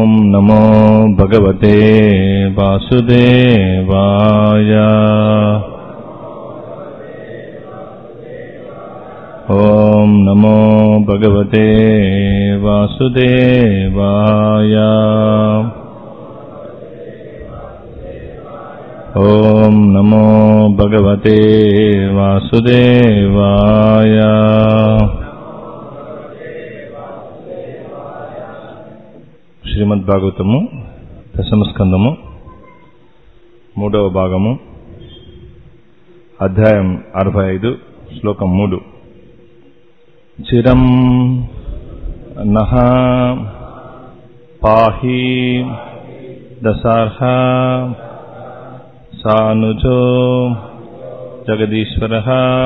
ॐ नमो भगवते वासुदेवाय ॐ नमो भगवते वासुदेवाय ॐ नमो भगवते वासुदेवाय శ్రీమద్ భాగవతము దశమస్కందము మూడవ భాగము అధ్యాయం అరవై ఐదు శ్లోకం మూడు చిరం నహ పాహి దశార్హ సానుజో జగదీశ్వర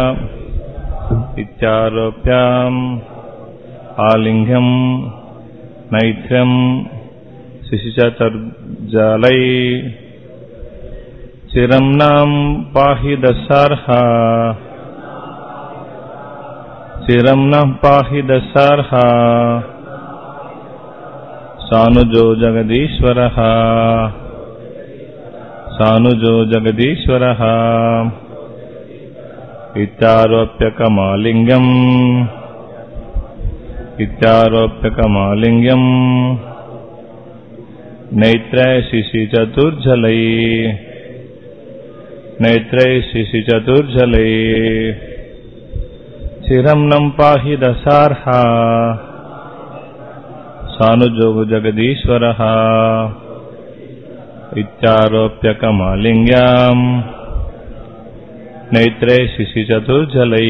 ఇత్యారోప్యాం ఆలింగ్యం నైత్యం శిశిచర్జలై చిరం నాం పాహి దశార్హ చిరం న పాహి దశార్హ సానుజో జగదీశ్వర సానుజో జగదీశ్వర ఇత్యారోప్యకమాలింగం ఇత్యారోప్యకమాలింగ్యం నైత్రై శిశి చతుర్జలై నైత్రై శిశి చతుర్జలై చిరం నం పాహి దశార్హ సానుజోగు జగదీశ్వర ఇత్యారోప్యకమాలింగ్యాం నైత్రై శిశి చతుర్జలై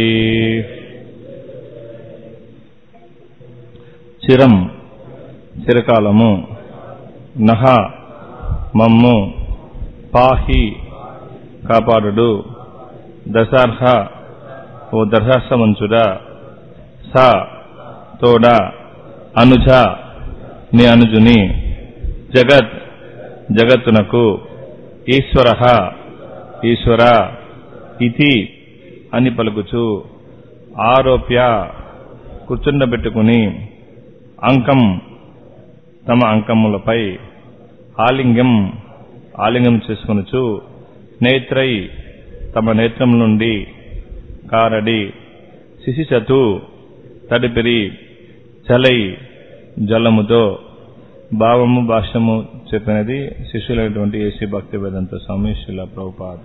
చిరం చిరకాలము నహ మమ్ము పాహి కాపాడుడు దశార్హ ఓ దర్హాసమంచుడా సా తోడ అనుజ నీ అనుజుని జగత్ జగత్తునకు ఈశ్వర ఈశ్వర ఇతి అని పలుకుచు ఆరోప్య కూర్చుండబెట్టుకుని అంకం తమ అంకములపై ఆలింగం ఆలింగం చేసుకొనుచు నేత్రై తమ నేత్రం నుండి కారడి శిశిచతు తడిపిరి చలై జలముతో భావము భాష్యము చెప్పినది శిష్యులైనటువంటి ఏసీ భక్తి వేదంత స్వామి శిల ప్రభుపాద్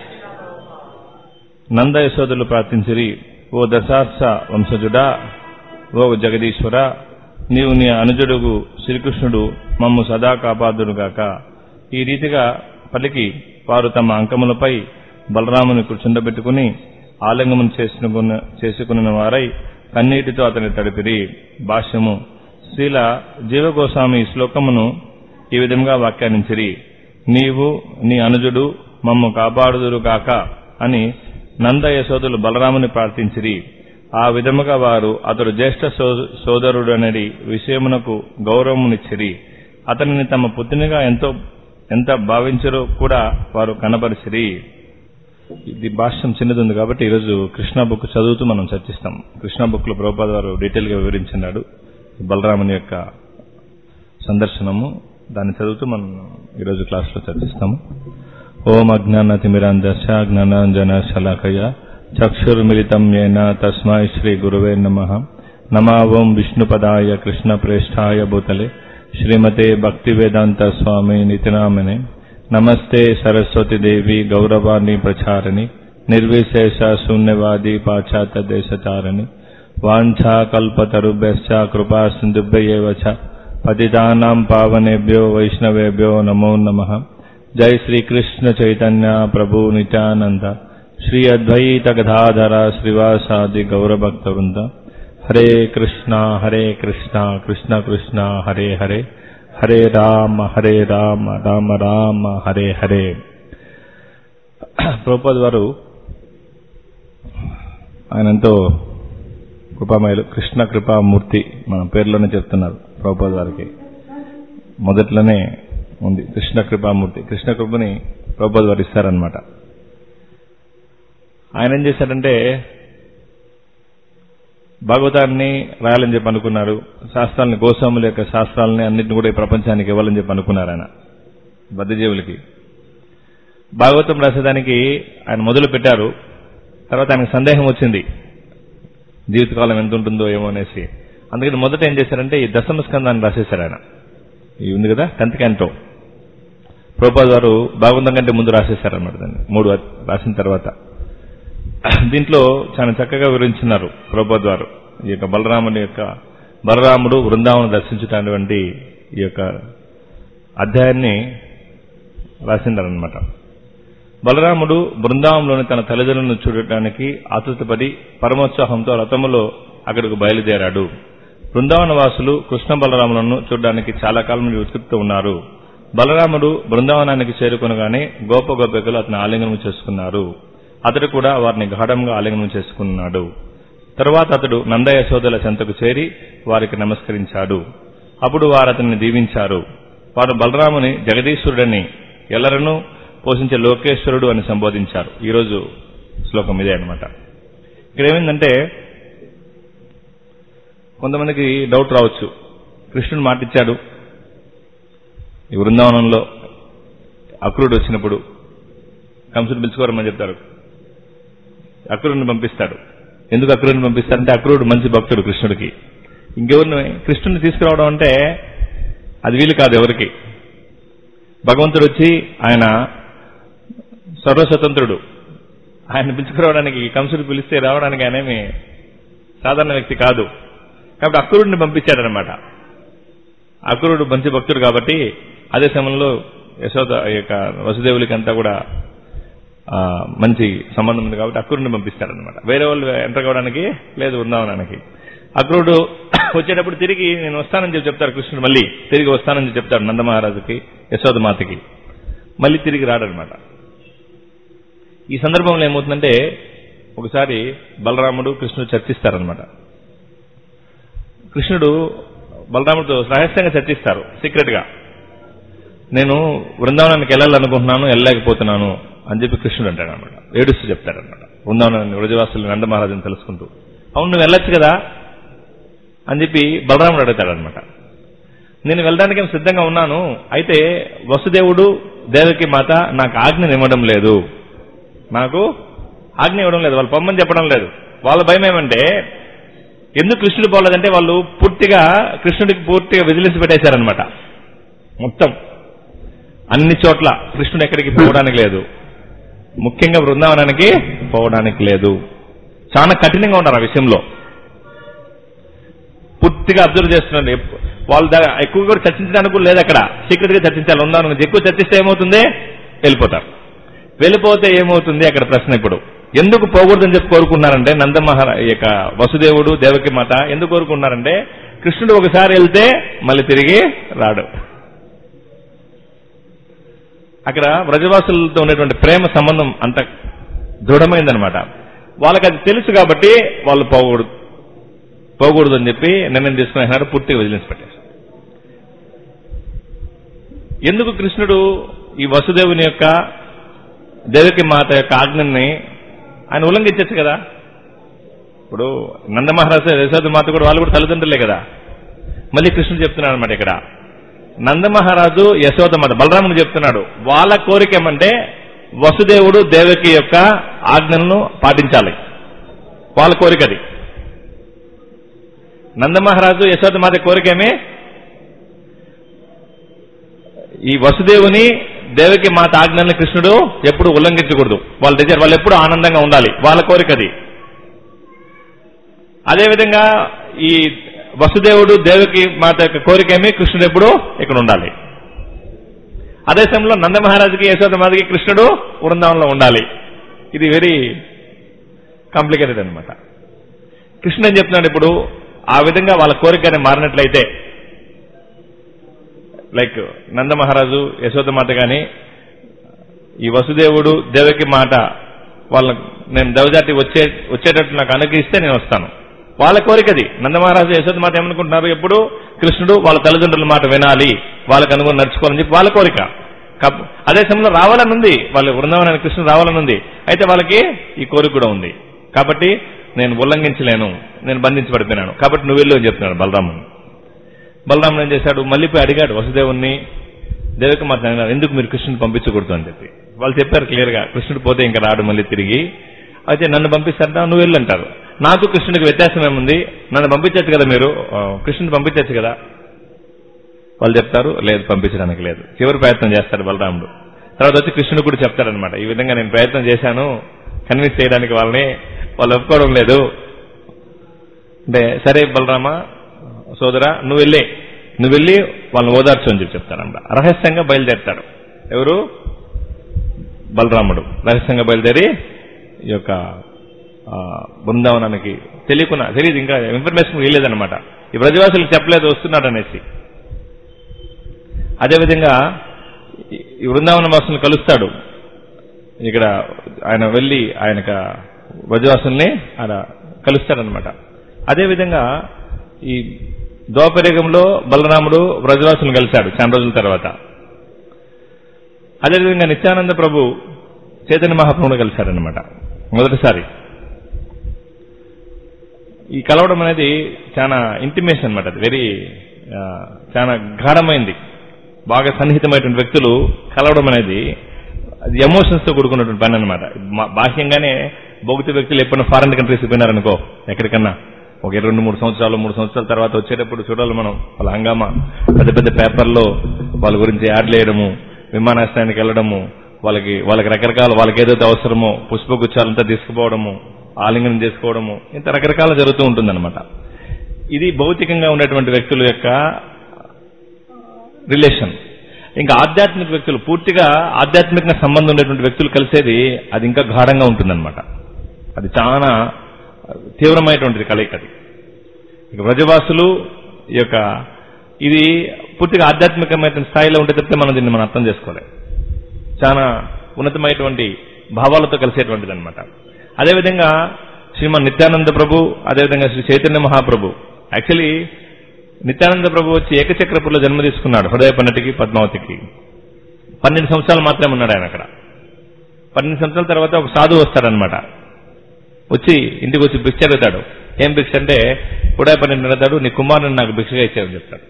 నంద యశోదులు ప్రార్థించిరి ఓ దశార్ష వంశజుడా ఓ జగదీశ్వర నీవు నీ అనుజుడుగు శ్రీకృష్ణుడు మమ్ము సదా కాపాదురుగాక ఈ రీతిగా పలికి వారు తమ అంకములపై బలరాముని కూర్చుండబెట్టుకుని ఆలింగమును చేసుకున్న చేసుకున్న వారై కన్నీటితో అతని తడిపిరి భాష్యము శ్రీల జీవగోస్వామి ఈ శ్లోకమును ఈ విధంగా వ్యాఖ్యానించిరి నీవు నీ అనుజుడు మమ్ము కాపాడుదురుగాక అని నంద యశోదులు బలరాముని ప్రార్థించిరి ఆ విధముగా వారు అతడు జ్యేష్ఠ సోదరుడనడి విషయమునకు గౌరవమునిచ్చిరి అతనిని తమ పుత్రునిగా ఎంతో ఎంత భావించరో కూడా వారు కనబరిచిరి ఇది భాష్యం చిన్నది ఉంది కాబట్టి ఈరోజు కృష్ణ బుక్ చదువుతూ మనం చర్చిస్తాం కృష్ణ బుక్ లో ప్రభుపాద వారు డీటెయిల్ గా వివరించినాడు బలరాముని యొక్క సందర్శనము దాన్ని చదువుతూ మనం ఈరోజు క్లాస్ లో చర్చిస్తాము ఓం అజ్ఞానతిమిరాంధస్య జ్ఞానాంజన శలాకయ చక్షుర్మిలితం ఏన తస్మై శ్రీ గురువే నమ నమా ఓం విష్ణుపదాయ కృష్ణ ప్రేష్ఠాయ భూతలే శ్రీమతే భక్తివేదాంత స్వామి నితినామనే నమస్తే సరస్వతి దేవి గౌరవాన్ని ప్రచారిణి నిర్విశేష శూన్యవాది పాశ్చాత్య దేశచారిణి వాంఛా కల్పతరుభ్యశ్చ కృపా సింధుభ్యవ చ పతితానాం పావనేభ్యో వైష్ణవేభ్యో నమో నమః జై శ్రీకృష్ణ చైతన్య ప్రభు నిత్యానంద శ్రీ అద్వైత గదాధర శ్రీవాసాది గౌరభక్త వృంద హరే కృష్ణ హరే కృష్ణ కృష్ణ కృష్ణ హరే హరే హరే రామ హరే రామ రామ రామ హరే హరే ప్రభుపద్ వారు ఆయన ఎంతో కృపామయులు కృష్ణ కృపామూర్తి మన పేర్లోనే చెప్తున్నారు ప్రభుపద్ వారికి మొదట్లోనే ఉంది కృష్ణ కృపామూర్తి కృష్ణ కృపని ప్రభుపద్ వారు ఇస్తారనమాట ఆయన ఏం చేశారంటే భాగవతాన్ని రాయాలని చెప్పి అనుకున్నారు శాస్త్రాలని గోస్వాముల యొక్క శాస్త్రాలని అన్నింటిని కూడా ఈ ప్రపంచానికి ఇవ్వాలని చెప్పి అనుకున్నారు ఆయన బద్ధజీవులకి భాగవతం రాసేదానికి ఆయన మొదలు పెట్టారు తర్వాత ఆయనకు సందేహం వచ్చింది జీవితకాలం ఎంత ఉంటుందో ఏమో అనేసి అందుకని మొదట ఏం చేశారంటే ఈ దశమ స్కందాన్ని రాసేశారు ఆయన ఇది ఉంది కదా టెన్త్ క్యాంటో ప్రభుపాద్ వారు భాగవంతం కంటే ముందు రాసేశారన్నమాట దాన్ని మూడు రాసిన తర్వాత దీంట్లో చాలా చక్కగా వివరించినారు ప్రభుపాద్ వారు ఈ యొక్క బలరాముని యొక్క బలరాముడు బృందావనం దర్శించడానికి ఈ యొక్క అధ్యాయాన్ని రాసిండారనమాట బలరాముడు బృందావంలోని తన తల్లిదండ్రులను చూడటానికి ఆతృతపడి పరమోత్సాహంతో రథములో అక్కడికి బయలుదేరాడు బృందావన వాసులు కృష్ణ బలరాములను చూడడానికి చాలా కాలం నుండి ఉత్సుకత ఉన్నారు బలరాముడు బృందావనానికి చేరుకొనగానే గోప గోపికలు అతని ఆలింగనం చేసుకున్నారు అతడు కూడా వారిని గాఢంగా ఆలింగనం చేసుకున్నాడు తరువాత అతడు నంద యశోదల చెంతకు చేరి వారికి నమస్కరించాడు అప్పుడు వారు అతన్ని దీవించారు వారు బలరాముని జగదీశ్వరుడని ఎల్లరనూ పోషించే లోకేశ్వరుడు అని సంబోధించారు ఈరోజు శ్లోకం ఇదే అనమాట ఇక్కడ ఏమైందంటే కొంతమందికి డౌట్ రావచ్చు కృష్ణుడు మాటిచ్చాడు ఈ బృందావనంలో అక్రూరుడు వచ్చినప్పుడు కంసుడు పిలుచుకోరమని చెప్తారు అక్రూరుని పంపిస్తాడు ఎందుకు అక్రూరుని పంపిస్తారంటే అక్రూరుడు మంచి భక్తుడు కృష్ణుడికి ఇంకెవరిని కృష్ణుడిని తీసుకురావడం అంటే అది వీలు కాదు ఎవరికి భగవంతుడు వచ్చి ఆయన సర్వస్వతంత్రుడు ఆయన పిలుచుకురావడానికి కంసుడు పిలిస్తే రావడానికి ఆయనేమి సాధారణ వ్యక్తి కాదు కాబట్టి అక్రూరుడిని పంపించాడనమాట అక్రూరుడు మంచి భక్తుడు కాబట్టి అదే సమయంలో యశోద ఈ యొక్క వసుదేవులకి అంతా కూడా ఆ, మంచి సంబంధం ఉంది కాబట్టి అక్రూరుని పంపిస్తాడనమాట వేరే వాళ్ళు ఎంటర్ కావడానికి లేదు బృందావనానికి అక్రూరుడు వచ్చేటప్పుడు తిరిగి నేను వస్తానని చెప్పి చెప్తాడు కృష్ణుడు మళ్ళీ తిరిగి వస్తానని చెప్పి చెప్తాడు నందమహారాజుకి యశోదమాతకి మళ్ళీ తిరిగి రాడనమాట ఈ సందర్భంలో ఏమవుతుందంటే ఒకసారి బలరాముడు కృష్ణుడు చర్చిస్తారనమాట కృష్ణుడు బలరాముడితో రహస్యంగా చర్చిస్తారు సీక్రెట్ గా నేను బృందావనానికి వెళ్ళాలనుకుంటున్నాను వెళ్ళలేకపోతున్నాను అని చెప్పి కృష్ణుడు అంటాడు అనమాట ఏడుస్తూ చెప్తాడనమాట బృందావనాన్ని వ్రజవాసులు నంద మహారాజుని తెలుసుకుంటూ అవును నువ్వు వెళ్ళొచ్చు కదా అని చెప్పి బలరాముడు అడుగుతాడనమాట నేను వెళ్ళడానికి ఏం సిద్ధంగా ఉన్నాను అయితే వసుదేవుడు దేవకి మాత నాకు ఆజ్ఞను ఇవ్వడం లేదు నాకు ఆజ్ఞ ఇవ్వడం లేదు వాళ్ళు పొమ్మని చెప్పడం లేదు వాళ్ళ భయం ఏమంటే ఎందుకు కృష్ణుడు పోలేదంటే వాళ్ళు పూర్తిగా కృష్ణుడికి పూర్తిగా విజిలెన్స్ పెట్టేశారనమాట మొత్తం అన్ని చోట్ల కృష్ణుడు ఎక్కడికి పోవడానికి లేదు ముఖ్యంగా బృందావనానికి పోవడానికి లేదు చాలా కఠినంగా ఉన్నారు ఆ విషయంలో పూర్తిగా అబ్జర్వ్ చేస్తున్నారు ఎప్పు- వాళ్ళ దగ్గర ఎక్కువ కూడా చర్చించడానికి కూడా లేదు అక్కడ సీక్రెట్ గా చర్చించాలి ఉందాం ఎక్కువ చర్చిస్తే ఏమవుతుంది వెళ్ళిపోతారు వెళ్ళిపోతే ఏమవుతుంది అక్కడ ప్రశ్న ఇప్పుడు ఎందుకు పోకూడదని చెప్పి కోరుకున్నారంటే నందమహారా ఈ యొక్క వసుదేవుడు దేవకి మాత ఎందుకు కోరుకున్నారంటే కృష్ణుడు ఒకసారి వెళ్తే మళ్ళీ తిరిగి రాడు అక్కడ వ్రజవాసులతో ఉన్నటువంటి ప్రేమ సంబంధం అంత దృఢమైందనమాట వాళ్ళకి అది తెలుసు కాబట్టి వాళ్ళు పోకూడదు పోకూడదు అని చెప్పి నిర్ణయం తీసుకునేసినారు పూర్తిగా విజిలెన్స్ పెట్టారు ఎందుకు కృష్ణుడు ఈ వసుదేవుని యొక్క దేవకి మాత యొక్క ఆజ్ఞని ఆయన ఉల్లంఘించచ్చు కదా ఇప్పుడు నందమహారాజు యశోద మాత కూడా వాళ్ళు కూడా తల్లిదండ్రులే కదా మళ్ళీ కృష్ణుడు చెప్తున్నాడు అనమాట ఇక్కడ నందమహారాజు యశోద మాత బలరాముడు చెప్తున్నాడు వాళ్ళ కోరిక ఏమంటే వసుదేవుడు దేవకి యొక్క ఆజ్ఞలను పాటించాలి వాళ్ళ కోరిక అది నందమహారాజు యశోద మాత కోరికేమే ఈ వసుదేవుని దేవకి మాత ఆజ్ఞల్ని కృష్ణుడు ఎప్పుడు ఉల్లంఘించకూడదు వాళ్ళ దగ్గర వాళ్ళు ఎప్పుడు ఆనందంగా ఉండాలి వాళ్ళ కోరిక అది అదేవిధంగా ఈ వసుదేవుడు దేవకి మాత యొక్క కోరికేమి కృష్ణుడు ఎప్పుడు ఇక్కడ ఉండాలి అదే సమయంలో నందమహారాజుకి యశోద మాతకి కృష్ణుడు వృందావనంలో ఉండాలి ఇది వెరీ కాంప్లికేటెడ్ అనమాట కృష్ణుడు ఏం చెప్తున్నాడు ఇప్పుడు ఆ విధంగా వాళ్ళ కోరికని మారినట్లయితే లైక్ నందమహారాజు యశోదమాత గాని ఈ వసుదేవుడు దేవకి మాట వాళ్ళ నేను దేవజాతి వచ్చే వచ్చేటట్టు నాకు అనుగ్రహిస్తే నేను వస్తాను వాళ్ళ కోరికది నందమహారాజు యశోద మాట ఏమనుకుంటున్నారు ఎప్పుడు కృష్ణుడు వాళ్ళ తల్లిదండ్రుల మాట వినాలి వాళ్ళకి అనుగుణం నడుచుకోవాలని చెప్పి వాళ్ళ కోరిక కప్- అదే సమయంలో రావాలని ఉంది వాళ్ళ బృందావనానికి కృష్ణుడు రావాలని ఉంది అయితే వాళ్ళకి ఈ కోరిక కూడా ఉంది కాబట్టి నేను ఉల్లంఘించలేను నేను బంధించబడిపోయినాను కాబట్టి నువ్వు వెళ్ళు అని చెప్తున్నాడు బలరాముడు బలరాముడు ఏం చేశాడు మళ్ళీ పోయి అడిగాడు వసుదేవుణ్ణి దేవిక మాత ఎందుకు మీరు కృష్ణుని పంపించకూడదు అని చెప్పి వాళ్ళు చెప్పారు క్లియర్ గా కృష్ణుడు పోతే ఇంకా రాడు మళ్ళీ తిరిగి అయితే నన్ను పంపిస్తారా నువ్వు వెళ్ళు అంటారు నాకు కృష్ణుడికి వ్యత్యాసం ఏముంది నన్ను పంపించచ్చు కదా మీరు ఆ, కృష్ణుని పంపించచ్చు కదా వాళ్ళు చెప్తారు లేదు పంపించడానికి లేదు చివరి ప్రయత్నం చేస్తాడు బలరాముడు తర్వాత వచ్చి కృష్ణుడు కూడా చెప్తాడనమాట ఈ విధంగా నేను ప్రయత్నం చేశాను కన్విన్స్ చేయడానికి వాళ్ళని వాళ్ళు ఒప్పుకోవడం లేదు అంటే సరే బలరామ సోదరా నువ్వు వెళ్ళే నువ్వు వెళ్ళి వాళ్ళని ఓదార్చు అని చెప్పి చెప్తారన్నమాట రహస్యంగా బయలుదేరుతాడు ఎవరు బలరాముడు రహస్యంగా బయలుదేరి ఈ యొక్క ఆ, బృందావనానికి తెలియకుండా తెలియదు ఇంకా ఇన్ఫర్మేషన్ వెళ్ళలేదన్నమాట ఈ బ్రజవాసులకు చెప్పలేదు వస్తున్నాడు అనేసి అదేవిధంగా ఈ- ఈ బృందావన వాసులను కలుస్తాడు ఇక్కడ ఆయన వెళ్ళి ఆయన బ్రజవాసుల్ని ఆయన కలుస్తాడనమాట అదేవిధంగా ఈ దోపరేగంలో బలరాముడు బ్రజవాసులను కలిశాడు చాలా రోజుల తర్వాత అదేవిధంగా నిత్యానంద ప్రభు చైతన్య మహాప్రభుని కలిశారనమాట మొదటిసారి ఈ కలవడం అనేది చాలా ఇంటిమేషన్ అనమాట అది వెరీ చాలా గాఢమైంది బాగా సన్నిహితమైనటువంటి వ్యక్తులు కలవడం అనేది అది ఎమోషన్స్ తో కూడుకున్నటువంటి పని అనమాట బాహ్యంగానే భౌతిక వ్యక్తులు ఎప్పుడైనా ఫారెన్ కంట్రీస్ పోయినారనుకో ఎక్కడికన్నా ఒక రెండు మూడు సంవత్సరాలు మూడు సంవత్సరాల తర్వాత వచ్చేటప్పుడు చూడాలి మనం వాళ్ళ హంగామా పెద్ద పెద్ద పేపర్లో వాళ్ళ గురించి యాడ్లు వేయడము విమానాశ్రయానికి వెళ్ళడము వాళ్ళకి వాళ్ళకి రకరకాల వాళ్ళకి ఏదైతే అవసరమో పుష్పగుచ్చాలంతా తీసుకుపోవడము ఆలింగనం చేసుకోవడము ఇంత రకరకాల జరుగుతూ ఉంటుందన్నమాట ఇది భౌతికంగా ఉన్నటువంటి వ్యక్తుల యొక్క రిలేషన్ ఇంకా ఆధ్యాత్మిక వ్యక్తులు పూర్తిగా ఆధ్యాత్మిక సంబంధం ఉన్నటువంటి వ్యక్తులు కలిసేది అది ఇంకా గాఢంగా ఉంటుందన్నమాట అది చాలా తీవ్రమైనటువంటిది కలయిక అది ఇక వ్రజవాసులు ఈ యొక్క ఇది పూర్తిగా ఆధ్యాత్మికమైన స్థాయిలో ఉంటే తప్పితే మనం దీన్ని మనం అర్థం చేసుకోలేం చాలా ఉన్నతమైనటువంటి భావాలతో కలిసేటువంటిది అనమాట అదేవిధంగా శ్రీమన్ నిత్యానంద ప్రభు అదేవిధంగా శ్రీ చైతన్య మహాప్రభు యాక్చువల్లీ నిత్యానంద ప్రభు వచ్చి ఏకచక్రపులో జన్మ తీసుకున్నాడు హృదయ పన్నటికి పద్మావతికి పన్నెండు సంవత్సరాలు మాత్రమే ఉన్నాడు ఆయన అక్కడ పన్నెండు సంవత్సరాల తర్వాత ఒక సాధువు వస్తాడనమాట వచ్చి ఇంటికి వచ్చి భిక్ష అడుగుతాడు ఏం భిక్ష అంటే హృదయ పన్నెండు అడుగుతాడు నీ కుమారుని నాకు భిక్షగా ఇచ్చావని చెప్తాడు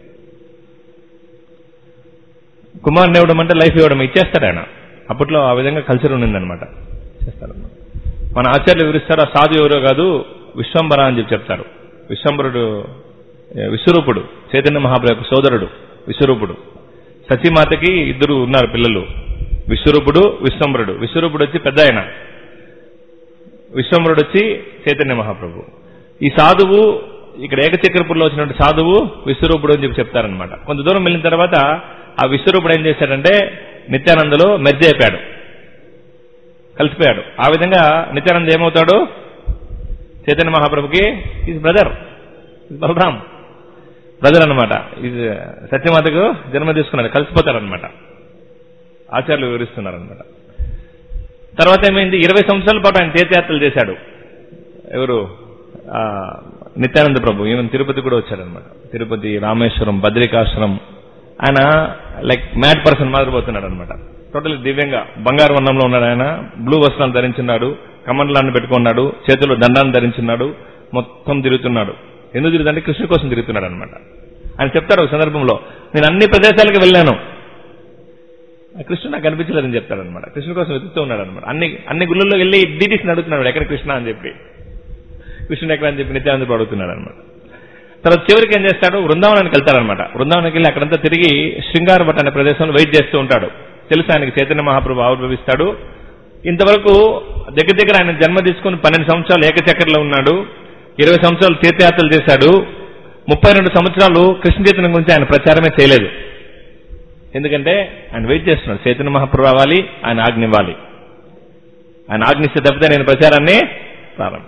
కుమారుని ఇవ్వడం అంటే లైఫ్ ఇవ్వడం ఇచ్చేస్తాడు ఆయన అప్పట్లో ఆ విధంగా కల్చర్ ఉండిందనమాట చేస్తారన్నమాట మన ఆచార్యులు వివరిస్తారు ఆ సాధు ఎవరో కాదు విశ్వంబర అని చెప్పి చెప్తారు విశ్వంబరుడు ఏ, విశ్వరూపుడు చైతన్య మహాప్రభు యొక్క సోదరుడు విశ్వరూపుడు సతీమాతకి ఇద్దరు ఉన్నారు పిల్లలు విశ్వరూపుడు విశ్వంబరుడు విశ్వరూపుడు వచ్చి పెద్ద ఆయన విశ్వంబరుడు వచ్చి చైతన్య మహాప్రభు ఈ సాధువు ఇక్కడ ఏకచక్రపురంలో వచ్చినటువంటి సాధువు విశ్వరూపుడు అని చెప్పి చెప్తారనమాట కొంత దూరం వెళ్ళిన తర్వాత ఆ విశ్వరూపుడు ఏం చేశాడంటే నిత్యానందలో మెర్జ్ అయిపోయాడు కలిసిపోయాడు ఆ విధంగా నిత్యానంద ఏమవుతాడు చైతన్య మహాప్రభుకి ఈజ్ బ్రదర్ బలరాం బ్రదర్ అనమాట ఇది సత్యమాతకు జన్మ తీసుకున్నాడు కలిసిపోతారనమాట ఆచార్యులు వివరిస్తున్నారనమాట తర్వాత ఏమైంది ఇరవై సంవత్సరాల పాటు ఆయన తీర్థయాత్రలు చేశాడు ఎవరు ఆ, నిత్యానంద ప్రభు ఈవెన్ తిరుపతి కూడా వచ్చాడనమాట తిరుపతి రామేశ్వరం బద్రికాశ్వరం ఆయన లైక్ మ్యాడ్ పర్సన్ మాదిరిపోతున్నాడు అనమాట టోటల్ దివ్యంగా బంగారు వర్ణంలో ఉన్నాడు ఆయన బ్లూ వస్త్రాలు ధరించున్నాడు కమండలాన్ని పెట్టుకున్నాడు చేతుల్లో దండాన్ని ధరించున్నాడు మొత్తం తిరుగుతున్నాడు ఎందుకు తిరుగుతుంటే కృష్ణ కోసం తిరుగుతున్నాడు అనమాట ఆయన చెప్తాడు ఒక సందర్భంలో నేను అన్ని ప్రదేశాలకు వెళ్ళాను ఆ కృష్ణ నాకు కనిపించలేదని చెప్తాడనమాట కృష్ణ కోసం వెతుకుతూ ఉన్నాడు అనమాట అన్ని అన్ని గుళ్ళల్లో వెళ్ళి డీటీస్ అడుగుతున్నాడు ఎక్కడ కృష్ణ అని చెప్పి కృష్ణుడు ఎక్కడ అని చెప్పి నిత్యానంద అడుగుతున్నాడు అనమాట తర్వాత చివరికి ఏం చేస్తాడు బృందావనానికి వెళ్తాడనమాట బృందావనానికి వెళ్ళి అక్కడంతా తిరిగి శృంగారభట్ అనే ప్రదేశంలో వెయిట్ చేస్తూ ఉంటాడు తెలుసు ఆయనకి చైతన్య మహాప్రభు ఆవిర్భవిస్తాడు ఇంతవరకు దగ్గర దగ్గర ఆయన జన్మ తీసుకుని పన్నెండు సంవత్సరాలు ఏకచక్రలో ఉన్నాడు ఇరవై సంవత్సరాలు తీర్థయాత్రలు చేశాడు ముప్పై రెండు సంవత్సరాలు కృష్ణ చైతన్యం గురించి ఆయన ప్రచారమే చేయలేదు ఎందుకంటే ఆయన వెయిట్ చేస్తున్నాడు చైతన్య మహాప్రభు అవ్వాలి ఆయన ఆజ్ఞ ఇవ్వాలి ఆయన ఆజ్ఞిస్తే తప్పితే నేను ప్రచారాన్ని ప్రారంభించాను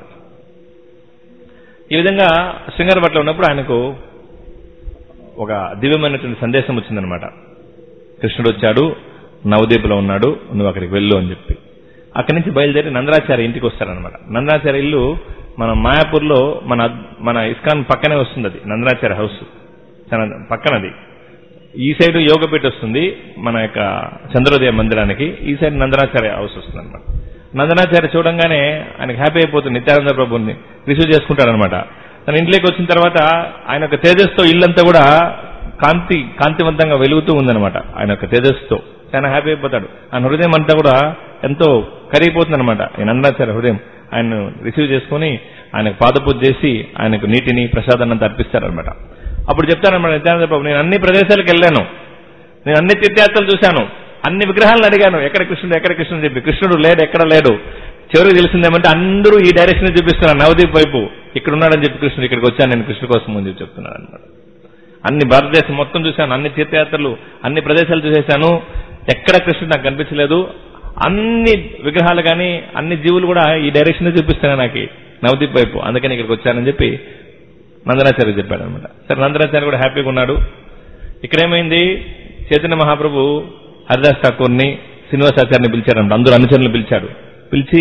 ఈ విధంగా శృంగార పట్ల ఉన్నప్పుడు ఆయనకు ఒక దివ్యమైనటువంటి సందేశం వచ్చిందనమాట కృష్ణుడు వచ్చాడు నవదీపులో ఉన్నాడు నువ్వు అక్కడికి వెళ్ళు అని చెప్పి అక్కడి నుంచి బయలుదేరి నందరాచార్య ఇంటికి వస్తారనమాట నందరాచార్య ఇల్లు మన మాయాపూర్లో మన మన ఇస్కాన్ పక్కనే వస్తుంది అది నందరాచార్య హౌస్ చాలా పక్కనది ఈ సైడ్ యోగపీఠ వస్తుంది మన యొక్క చంద్రోదయ మందిరానికి ఈ సైడ్ నందరాచార్య హౌస్ వస్తుంది అనమాట నందనాచార్య చూడంగానే ఆయనకు హ్యాపీ అయిపోతుంది నిత్యానంద ప్రభుని రిసీవ్ చేసుకుంటాడనమాట తన ఇంట్లోకి వచ్చిన తర్వాత ఆయన యొక్క తేజస్తో ఇల్లంతా కూడా కాంతి కాంతివంతంగా వెలుగుతూ ఉందన్నమాట ఆయన యొక్క తేజస్సుతో చాలా హ్యాపీ అయిపోతాడు ఆయన హృదయం అంతా కూడా ఎంతో కరిగిపోతుంది అనమాట ఈ నందనాచార్య హృదయం ఆయన రిసీవ్ చేసుకుని ఆయనకు పాదపూజ చేసి ఆయనకు నీటిని ప్రసాదాన్ని అంతా అర్పిస్తారనమాట అప్పుడు చెప్తానమాట నిత్యానంద ప్రభు నేను అన్ని ప్రదేశాలకు వెళ్ళాను నేను అన్ని తీర్థయాత్రలు చూశాను అన్ని విగ్రహాలను అడిగాను ఎక్కడ కృష్ణుడు ఎక్కడ కృష్ణుడు చెప్పి కృష్ణుడు లేడు ఎక్కడ లేడు చివరికి తెలిసిందేమంటే అందరూ ఈ డైరెక్షన్ చూపిస్తున్నారు నవదీప్ వైపు ఇక్కడ ఉన్నాడని చెప్పి కృష్ణుడు ఇక్కడికి వచ్చాను నేను కృష్ణుడు కోసం అని చెప్పి చెప్తున్నాడు అనమాట అన్ని భారతదేశం మొత్తం చూశాను అన్ని తీర్థయాత్రలు అన్ని ప్రదేశాలు చూసేశాను ఎక్కడ కృష్ణుడు నాకు కనిపించలేదు అన్ని విగ్రహాలు కానీ అన్ని జీవులు కూడా ఈ డైరెక్షన్ చూపిస్తున్నాయి నాకు నవదీప్ వైపు అందుకని ఇక్కడికి వచ్చానని చెప్పి నందనాచార్య చెప్పాడు అనమాట సరే నందనాచార్య కూడా హ్యాపీగా ఉన్నాడు ఇక్కడేమైంది చైతన్య మహాప్రభు హరిదాస్ ఠాకూర్ని శ్రీనివాసాచార్యని పిలిచారనమాట అందరూ అనుచరులను పిలిచాడు పిలిచి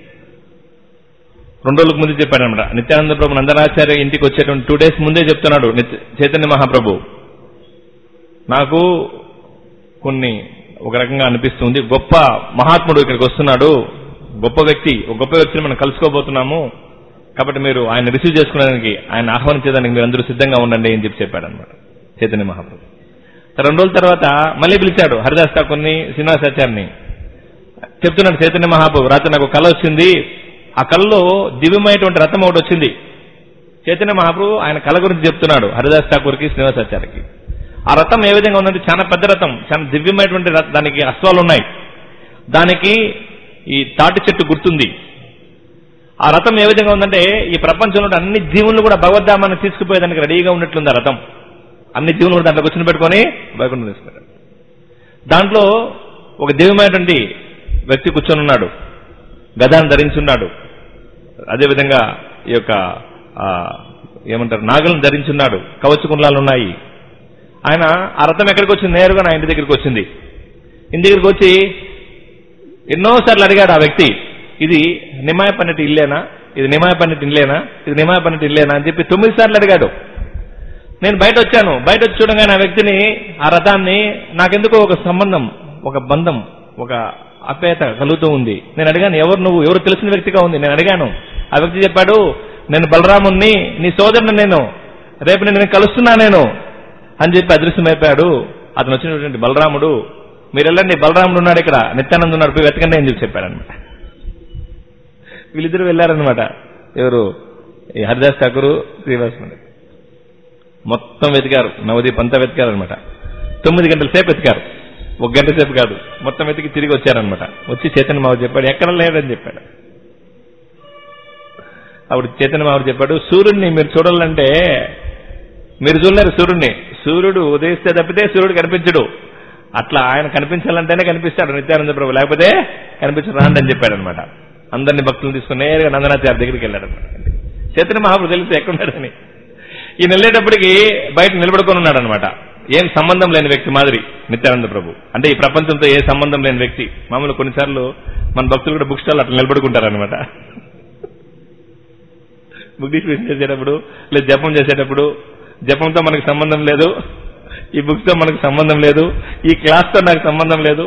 రెండు రోజులకు ముందు చెప్పాడనమాట నిత్యానంద ప్రభు నందనాచార్య ఇంటికి వచ్చేటువంటి టూ డేస్ ముందే చెప్తున్నాడు నిత్య- చైతన్య మహాప్రభు నాకు కొన్ని ఒక రకంగా అనిపిస్తుంది గొప్ప మహాత్ముడు ఇక్కడికి వస్తున్నాడు గొప్ప వ్యక్తి ఒక గొప్ప వ్యక్తిని మనం కలుసుకోబోతున్నాము కాబట్టి మీరు ఆయన రిసీవ్ చేసుకోవడానికి ఆయన ఆహ్వానించేదానికి మీరు అందరూ సిద్ధంగా ఉండండి అని చెప్పి చెప్పాడనమాట చైతన్య మహాప్రభు రెండు రోజుల తర్వాత మళ్ళీ పిలిచాడు హరిదాస్ ఠాకూర్ని శ్రీనివాసాచార్యని చెప్తున్నాడు చైతన్య మహాప్రభు రాత్రి నాకు కళ వచ్చింది ఆ కళలో దివ్యమైనటువంటి రథం ఒకటి వచ్చింది చైతన్య మహాప్రభు ఆయన కళ గురించి చెప్తున్నాడు హరిదాస్ ఠాకూర్కి శ్రీనివాసాచార్యకి ఆ రథం ఏ విధంగా ఉందంటే చాలా పెద్ద రథం చాలా దివ్యమైనటువంటి రథ- దానికి అశ్వాలు ఉన్నాయి దానికి ఈ తాటి చెట్టు గుర్తుంది ఆ రథం ఏ విధంగా ఉందంటే ఈ ప్రపంచంలో ఉన్న అన్ని జీవులను కూడా భగవద్ధామాన్ని తీసుకుపోయేదానికి రెడీగా ఉన్నట్లుంది ఆ రథం అన్ని జీవులు కూడా దాంట్లో కూర్చుని పెట్టుకొని వైకుంఠం తీసుకుంటాడు దాంట్లో ఒక దివ్యమైనటువంటి వ్యక్తి కూర్చొని ఉన్నాడు గదాన్ని ధరించున్నాడు అదేవిధంగా ఈ యొక్క ఆ, ఏమంటారు నాగలను ధరించున్నాడు కవచ కుండలాలు ఉన్నాయి ఆయన ఆ రథం ఎక్కడికి వచ్చింది నేరుగా నా ఇంటి దగ్గరికి వచ్చింది ఇంటి దగ్గరికి వచ్చి ఎన్నోసార్లు అడిగాడు ఆ వ్యక్తి ఇది నిమాయ పన్నెటి ఇల్లేనా ఇది నిమాయ పన్నెటి ఇల్లేనా ఇది నిమాయ పన్నెటి ఇల్లేనా అని చెప్పి తొమ్మిది సార్లు అడిగాడు నేను బయట వచ్చాను బయట వచ్చి చూడగానే ఆ వ్యక్తిని ఆ రథాన్ని నాకెందుకో ఒక సంబంధం ఒక బంధం ఒక అపేత కలుగుతూ ఉంది నేను అడిగాను ఎవరు నువ్వు ఎవరు తెలిసిన వ్యక్తిగా ఉంది నేను అడిగాను ఆ వ్యక్తి చెప్పాడు నేను బలరాముణ్ణి నీ సోదరుని నేను రేపు నేను నిన్ను కలుస్తున్నా నేను అని చెప్పి అదృశ్యమైపోయాడు అతను వచ్చినటువంటి బలరాముడు మీరు వెళ్ళండి బలరాముడు ఉన్నాడు ఇక్కడ నిత్యానంద ఉన్నాడు పోయి వెతకండి అని చెప్పి చెప్పాడనమాట వీళ్ళిద్దరు వెళ్ళారనమాట ఎవరు ఈ హరిదాస్ ఠాకూరు శ్రీనివాసుడు మొత్తం వెతికారు నవదీప్ అంతా వెతికారు అనమాట తొమ్మిది గంటల సేపు వెతికారు ఒక గంట సేపు కాదు మొత్తం వెతికి తిరిగి వచ్చారనమాట వచ్చి చైతన్య మావు చెప్పాడు ఎక్కడ లేదని చెప్పాడు అప్పుడు చైతన్య మావు చెప్పాడు సూర్యుడిని మీరు చూడాలంటే మీరు చూడలేరు సూర్యుడిని సూర్యుడు ఉదయిస్తే తప్పితే సూర్యుడు కనిపించడు అట్లా ఆయన కనిపించాలంటేనే కనిపిస్తాడు నిత్యానంద ప్రభు లేకపోతే కనిపించడు రాండి అని చెప్పాడు అనమాట అందరిని భక్తులను తీసుకుని నేరుగా నందనాచార్య దగ్గరికి వెళ్ళాడు అనమాట చైతన్య మహాప్రభు తెలిసి ఎక్కడున్నాడని ఈయన వెళ్ళేటప్పటికి బయట నిలబడుకొని ఉన్నాడు అనమాట ఏం సంబంధం లేని వ్యక్తి మాదిరి నిత్యానంద ప్రభు అంటే ఈ ప్రపంచంతో ఏ సంబంధం లేని వ్యక్తి మామూలు కొన్నిసార్లు మన భక్తులు కూడా బుక్ స్టాల్ అట్లా నిలబడుకుంటారనమాట బుక్ డిస్ట్రిబ్యూషన్ చేసేటప్పుడు లేదా జపం చేసేటప్పుడు జపంతో మనకు సంబంధం లేదు ఈ బుక్స్ తో మనకు సంబంధం లేదు ఈ క్లాస్ తో నాకు సంబంధం లేదు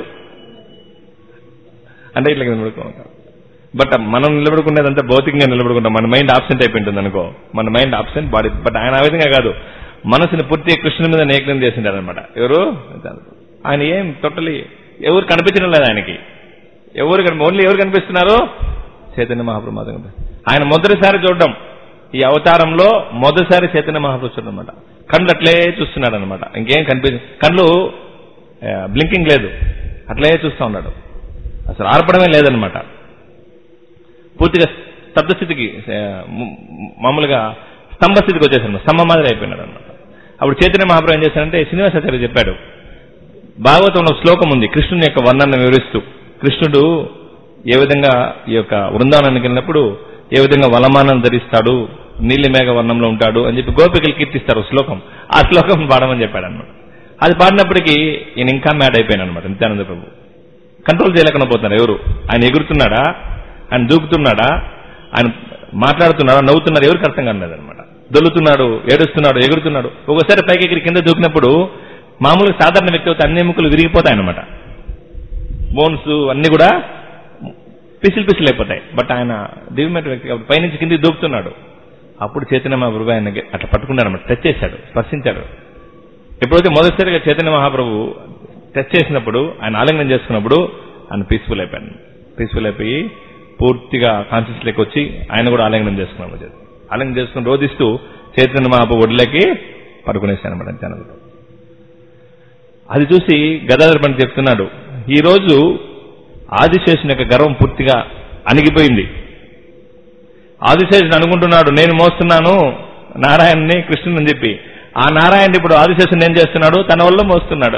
అంటే ఇట్లా నిలబడుకుంటాం బట్ మనం నిలబడుకునేదంతా భౌతికంగా నిలబడుకుంటాం మన మైండ్ ఆబ్సెంట్ అయిపోయింటుంది అనుకో మన మైండ్ ఆబ్సెంట్ బాడీ బట్ ఆయన ఆ విధంగా కాదు మనసుని పూర్తిగా కృష్ణుని మీద నేకలం చేసింటారు అనమాట ఎవరు ఆయన ఏం టోటలీ ఎవరు కనిపించడం లేదు ఆయనకి ఎవరు ఓన్లీ ఎవరు కనిపిస్తున్నారు చైతన్య మహాప్రభు మాత్రం కనిపిస్తున్నారు. ఆయన మొదటిసారి చూడడం ఈ అవతారంలో మొదటిసారి చైతన్య మహాప్రభు చూడడం అనమాట కళ్ళు అట్లే చూస్తున్నాడు అనమాట ఇంకేం కనిపించ కళ్ళు బ్లింకింగ్ లేదు అట్లే చూస్తూ ఉన్నాడు అసలు ఆర్పడమే లేదనమాట పూర్తిగా స్తబ్దస్థితికి ఆ, ము- మామూలుగా స్తంభ స్థితికి వచ్చేసాడు స్తంభ మాదిరి అయిపోయినాడు అనమాట అప్పుడు చైతన్య మహాప్రభు ఏం చేశాడంటే శ్రీనివాసాచార్య చెప్పాడు భాగవతంలో శ్లోకం ఉంది కృష్ణుని యొక్క వర్ణాన్ని వివరిస్తూ కృష్ణుడు ఏ విధంగా ఈ యొక్క వృందావనానికి వెళ్ళినప్పుడు ఏ విధంగా వలమానం ధరిస్తాడు నీలి మేఘ వర్ణంలో ఉంటాడు అని చెప్పి గోపికలు కీర్తిస్తారు ఒక శ్లోకం ఆ శ్లోకం పాడమని చెప్పాడు అనమాట అది పాడినప్పటికీ ఈయన ఇంకా మ్యాడ్ అయిపోయాను అనమాట నిత్యానంద ప్రభు కంట్రోల్ చేయలేకుండా పోతున్నారు ఎవరు ఆయన ఎగురుతున్నాడా ఆయన దూకుతున్నాడా ఆయన మాట్లాడుతున్నాడా నవ్వుతున్నాడు ఎవరికి అర్థం కాలేదు అనమాట దొల్లుతున్నాడు ఏడుస్తున్నాడు ఎగురుతున్నాడు ఒకసారి పైకి ఎగిరి కింద దూకినప్పుడు మామూలుగా సాధారణ వ్యక్తి అయితే అన్ని ఎముకలు విరిగిపోతాయి అనమాట బోన్స్ అన్ని కూడా పిసిల్ పిసిల్ అయిపోతాయి బట్ ఆయన దివ్యమైన వ్యక్తి కాబట్టి పైనుంచి కిందికి దూకుతున్నాడు అప్పుడు చైతన్య మహాప్రభు ఆయన అట్లా పట్టుకున్నాడు అనమాట టచ్ చేశాడు స్పర్శించాడు ఎప్పుడైతే మొదటిసారిగా చైతన్య మహాప్రభు టచ్ చేసినప్పుడు ఆయన ఆలింగనం చేసుకున్నప్పుడు ఆయన పీస్ఫుల్ అయిపోయాడు పీస్ఫుల్ అయిపోయి పూర్తిగా కాన్షియస్ లెక్క వచ్చి ఆయన కూడా ఆలింగనం చేసుకున్నాడు ఆలింగనం చేసుకుని రోధిస్తూ చైతన్య మహాప్రభు ఒడిలోకి పడుకునేసాను అనమాట జనాలు అది చూసి గదాధర పండిత్ చెప్తున్నాడు ఈ రోజు ఆదిశేషుని యొక్క గర్వం పూర్తిగా అణిగిపోయింది ఆదిశేషుని అనుకుంటున్నాడు నేను మోస్తున్నాను నారాయణని కృష్ణుని అని చెప్పి ఆ నారాయణ ఇప్పుడు ఆదిశేషుని ఏం చేస్తున్నాడు తన వల్ల మోస్తున్నాడు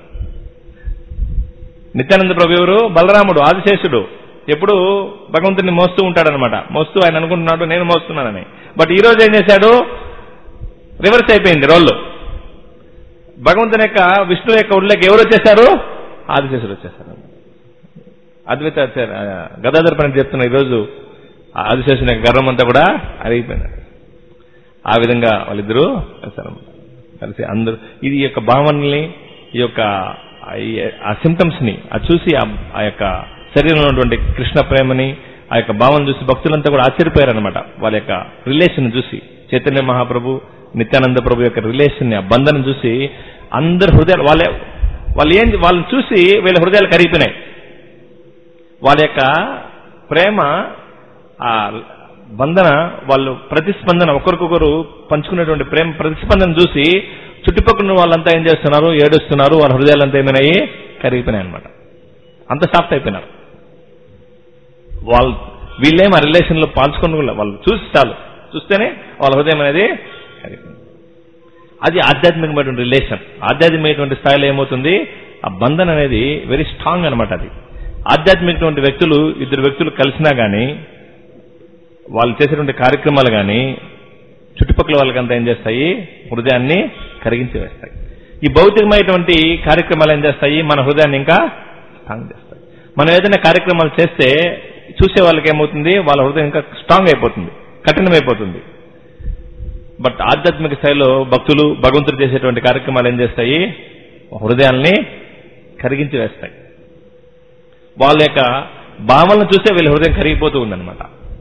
నిత్యానంద ప్రభు ఎవరు బలరాముడు ఆదిశేషుడు ఎప్పుడు భగవంతుని మోస్తూ ఉంటాడనమాట మోస్తూ ఆయన అనుకుంటున్నాడు నేను మోస్తున్నానని బట్ ఈ రోజు ఏం చేశాడు రివర్స్ అయిపోయింది రోల్ భగవంతుని యొక్క విష్ణు యొక్క ఉళ్ళకి ఎవరు వచ్చేసారు ఆదిశేషుడు వచ్చేసారు అద్వైత గదాధర పని చెప్తున్న ఈరోజు ఆదిశేషుని యొక్క గర్వం అంతా కూడా అరిగిపోయినారు ఆ విధంగా వాళ్ళిద్దరూ కలిసారు కలిసి అందరూ ఇది యొక్క భావనల్ని ఈ యొక్క ఆ సిమ్టమ్స్ ని అది చూసి ఆ యొక్క శరీరంలో ఉన్నటువంటి కృష్ణ ప్రేమని ఆ యొక్క భావన చూసి భక్తులంతా కూడా ఆశ్చర్యపోయారనమాట వాళ్ళ యొక్క రిలేషన్ చూసి చైతన్య మహాప్రభు నిత్యానంద ప్రభు యొక్క రిలేషన్ ని ఆ బంధనం చూసి అందరి హృదయాలు వాళ్ళ వాళ్ళు ఏం వాళ్ళని చూసి వీళ్ళ హృదయాలు కరిగిపోయినాయి వాళ్ళ యొక్క ప్రేమ ఆ బంధన వాళ్ళు ప్రతిస్పందన ఒకరికొకరు పంచుకునేటువంటి ప్రేమ ప్రతిస్పందన చూసి చుట్టుపక్కల వాళ్ళంతా ఏం చేస్తున్నారు ఏడుస్తున్నారు వాళ్ళ హృదయాలంతా ఏమైనాయి కరిగిపోయినాయి అనమాట అంత సాఫ్ట్ అయిపోయినారు వాళ్ళు వీళ్ళేం ఆ రిలేషన్ లో పాల్చుకుని వాళ్ళు చూసి చాలు చూస్తేనే వాళ్ళ హృదయం అనేది కరిగిపోయింది అది ఆధ్యాత్మికమైనటువంటి రిలేషన్ ఆధ్యాత్మికమైనటువంటి స్థాయిలో ఏమవుతుంది ఆ బంధన అనేది వెరీ స్ట్రాంగ్ అనమాట అది ఆధ్యాత్మికటువంటి వ్యక్తులు ఇద్దరు వ్యక్తులు కలిసినా గానీ వాళ్ళు చేసేటువంటి కార్యక్రమాలు కానీ చుట్టుపక్కల వాళ్ళకంతా ఏం చేస్తాయి హృదయాన్ని కరిగించి వేస్తాయి ఈ భౌతికమైనటువంటి కార్యక్రమాలు ఏం చేస్తాయి మన హృదయాన్ని ఇంకా స్ట్రాంగ్ చేస్తాయి మనం ఏదైనా కార్యక్రమాలు చేస్తే చూసే వాళ్ళకి ఏమవుతుంది వాళ్ళ హృదయం ఇంకా స్ట్రాంగ్ అయిపోతుంది కఠినమైపోతుంది బట్ ఆధ్యాత్మిక స్థాయిలో భక్తులు భగవంతుడు చేసేటువంటి కార్యక్రమాలు ఏం చేస్తాయి హృదయాల్ని కరిగించి వేస్తాయి వాళ్ళ యొక్క భావనలు చూస్తే వీళ్ళ హృదయం కరిగిపోతూ ఉందన్నమాట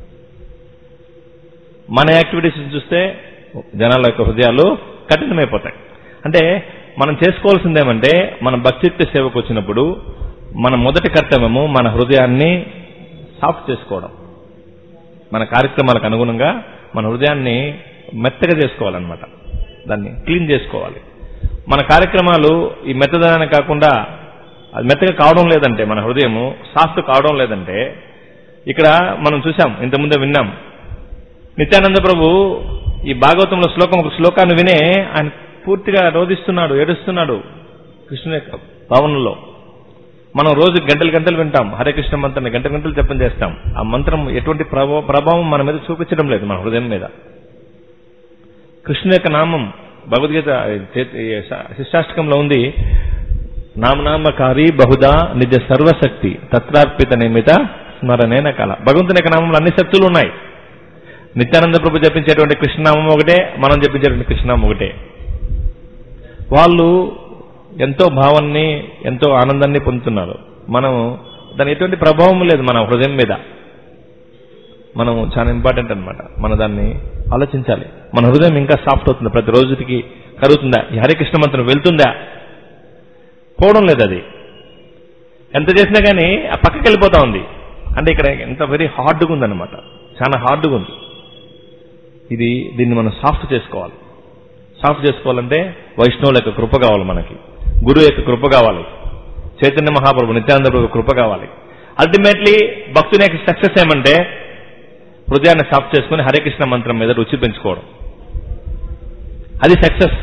మన యాక్టివిటీస్ చూస్తే జనాల యొక్క హృదయాలు కఠినమైపోతాయి అంటే మనం చేసుకోవాల్సింది ఏమంటే మన భక్తిత్వ సేవకు వచ్చినప్పుడు మన మొదటి కర్తవ్యము మన హృదయాన్ని సాఫ్ట్ చేసుకోవడం మన కార్యక్రమాలకు అనుగుణంగా మన హృదయాన్ని మెత్తగా చేసుకోవాలన్నమాట దాన్ని క్లీన్ చేసుకోవాలి మన కార్యక్రమాలు ఈ మెత్తదనాన్ని కాకుండా అది మెత్తగా కావడం లేదంటే మన హృదయము సాఫ్ట్ కావడం లేదంటే ఇక్కడ మనం చూసాం ఇంతకుముందే విన్నాం నిత్యానంద ప్రభు ఈ భాగవతంలో శ్లోకం ఒక శ్లోకాన్ని వినే ఆయన పూర్తిగా రోధిస్తున్నాడు ఏడుస్తున్నాడు కృష్ణుని యొక్క భావనలో మనం రోజు గంటలు గంటలు వింటాం హరే కృష్ణ మంత్రాన్ని గంట గంటలు జపం చేస్తాం ఆ మంత్రం ఎటువంటి ప్రభావ ప్రభావం మన మీద చూపించడం లేదు మన హృదయం మీద కృష్ణు యొక్క నామం భగవద్గీత శిష్టాష్టకంలో ఉంది నామనామకారి బహుదా నిజ సర్వశక్తి తత్రార్పిత నిమిత స్మరణేన కళ భగవంతుని యొక్క నామంలో అన్ని శక్తులు ఉన్నాయి నిత్యానంద ప్రభు జపించేటువంటి కృష్ణనామం ఒకటే మనం జపించేటువంటి కృష్ణనామం ఒకటే వాళ్ళు ఎంతో భావాన్ని ఎంతో ఆనందాన్ని పొందుతున్నారు మనం దాని ఎటువంటి ప్రభావం లేదు మన హృదయం మీద మనం చాలా ఇంపార్టెంట్ అనమాట మన దాన్ని ఆలోచించాలి మన హృదయం ఇంకా సాఫ్ట్ అవుతుంది ప్రతి రోజుకి కరుగుతుందా ఈ హరికృష్ణ మంత్రం వెళ్తుందా పోవడం లేదు అది ఎంత చేసినా కానీ ఆ పక్కకి వెళ్ళిపోతా ఉంది అంటే ఇక్కడ ఎంత వెరీ హార్డ్గా ఉందన్నమాట చాలా హార్డ్గా ఉంది ఇది దీన్ని మనం సాఫ్ట్ చేసుకోవాలి సాఫ్ట్ చేసుకోవాలంటే వైష్ణవుల యొక్క కృప కావాలి మనకి గురువు యొక్క కృప కావాలి చైతన్య మహాప్రభు నిత్యానంద ప్రభు కృప కావాలి అల్టిమేట్లీ భక్తుని యొక్క సక్సెస్ ఏమంటే హృదయాన్ని సాఫ్ట్ చేసుకుని హరే కృష్ణ మంత్రం మీద రుచి పెంచుకోవడం అది సక్సెస్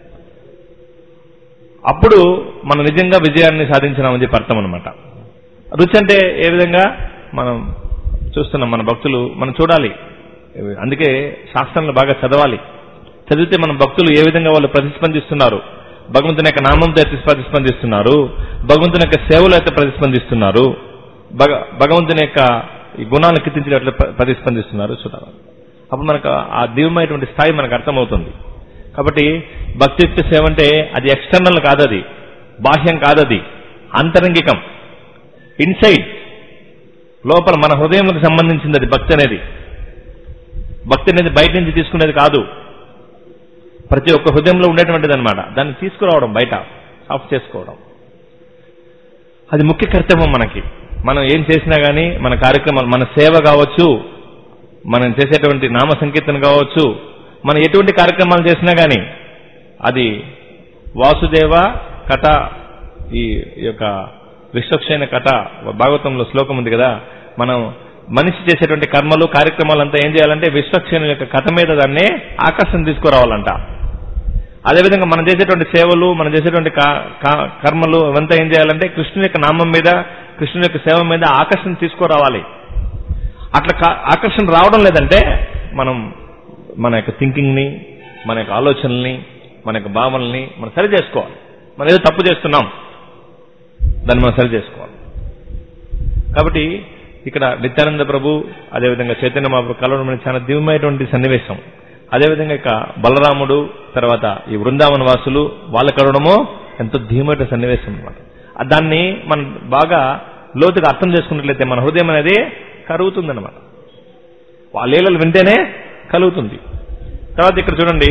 అప్పుడు మనం నిజంగా విజయాన్ని సాధించినామని చెప్పి అర్థం అనమాట రుచి అంటే ఏ విధంగా మనం చూస్తున్నాం మన భక్తులు మనం చూడాలి అందుకే శాస్త్రంలో బాగా చదవాలి చదివితే మన భక్తులు ఏ విధంగా వాళ్ళు ప్రతిస్పందిస్తున్నారు భగవంతుని యొక్క నామంతో అయితే ప్రతిస్పందిస్తున్నారు భగవంతుని యొక్క సేవలు అయితే ప్రతిస్పందిస్తున్నారు భగ- భగవంతుని యొక్క ఈ గుణాలను కీర్తించినట్లు ప్ర- ప్రతిస్పందిస్తున్నారు చూడాలి అప్పుడు మనకు ఆ దివ్యమైనటువంటి స్థాయి మనకు అర్థమవుతుంది కాబట్టి భక్తిత్వ సేవ అంటే అది ఎక్స్టర్నల్ కాదది బాహ్యం కాదది ఆంతరంగికం ఇన్సైడ్ లోపల మన హృదయంకి సంబంధించింది అది భక్తి అనేది భక్తి అనేది బయట నుంచి తీసుకునేది కాదు ప్రతి ఒక్క హృదయంలో ఉండేటువంటిది అనమాట దాన్ని తీసుకురావడం బయట ఆఫ్ చేసుకోవడం అది ముఖ్య కర్తవ్యం మనకి మనం ఏం చేసినా గానీ మన కార్యక్రమాలు మన సేవ కావచ్చు మనం చేసేటువంటి నామ సంకీర్తన కావచ్చు మనం ఎటువంటి కార్యక్రమాలు చేసినా గానీ అది వాసుదేవ కథ ఈ యొక్క విశ్వక్షైన కథ భాగవతంలో శ్లోకం ఉంది కదా మనం మనిషి చేసేటువంటి కర్మలు కార్యక్రమాలు అంతా ఏం చేయాలంటే విశ్వక్షేణు యొక్క కథ మీద దాన్ని ఆకర్షణ తీసుకురావాలంట అదేవిధంగా మనం చేసేటువంటి సేవలు మనం చేసేటువంటి కా- కా- కర్మలు ఇవంతా ఏం చేయాలంటే కృష్ణుని యొక్క నామం మీద కృష్ణుని యొక్క సేవ మీద ఆకర్షణ తీసుకురావాలి అట్లా కా- ఆకర్షణ రావడం లేదంటే మనం మన యొక్క థింకింగ్ ని మన యొక్క ఆలోచనల్ని మన యొక్క భావనల్ని మనం సరి చేసుకోవాలి మనం ఏదో తప్పు చేస్తున్నాం దాన్ని మనం సరి చేసుకోవాలి కాబట్టి ఇక్కడ నిత్యానంద ప్రభు అదేవిధంగా చైతన్య మహాప్రభు కలవడం అనేది చాలా దివ్యమైనటువంటి సన్నివేశం అదేవిధంగా ఇక బలరాముడు తర్వాత ఈ బృందావన వాసులు వాళ్ళ కలవడము ఎంతో ధీమైన సన్నివేశం అన్నమాట ఆ దాన్ని మనం బాగా లోతుగా అర్థం చేసుకున్నట్లయితే మన హృదయం అనేది కరుగుతుందన్నమాట ఆ లీలలు వింటేనే కలుగుతుంది తర్వాత ఇక్కడ చూడండి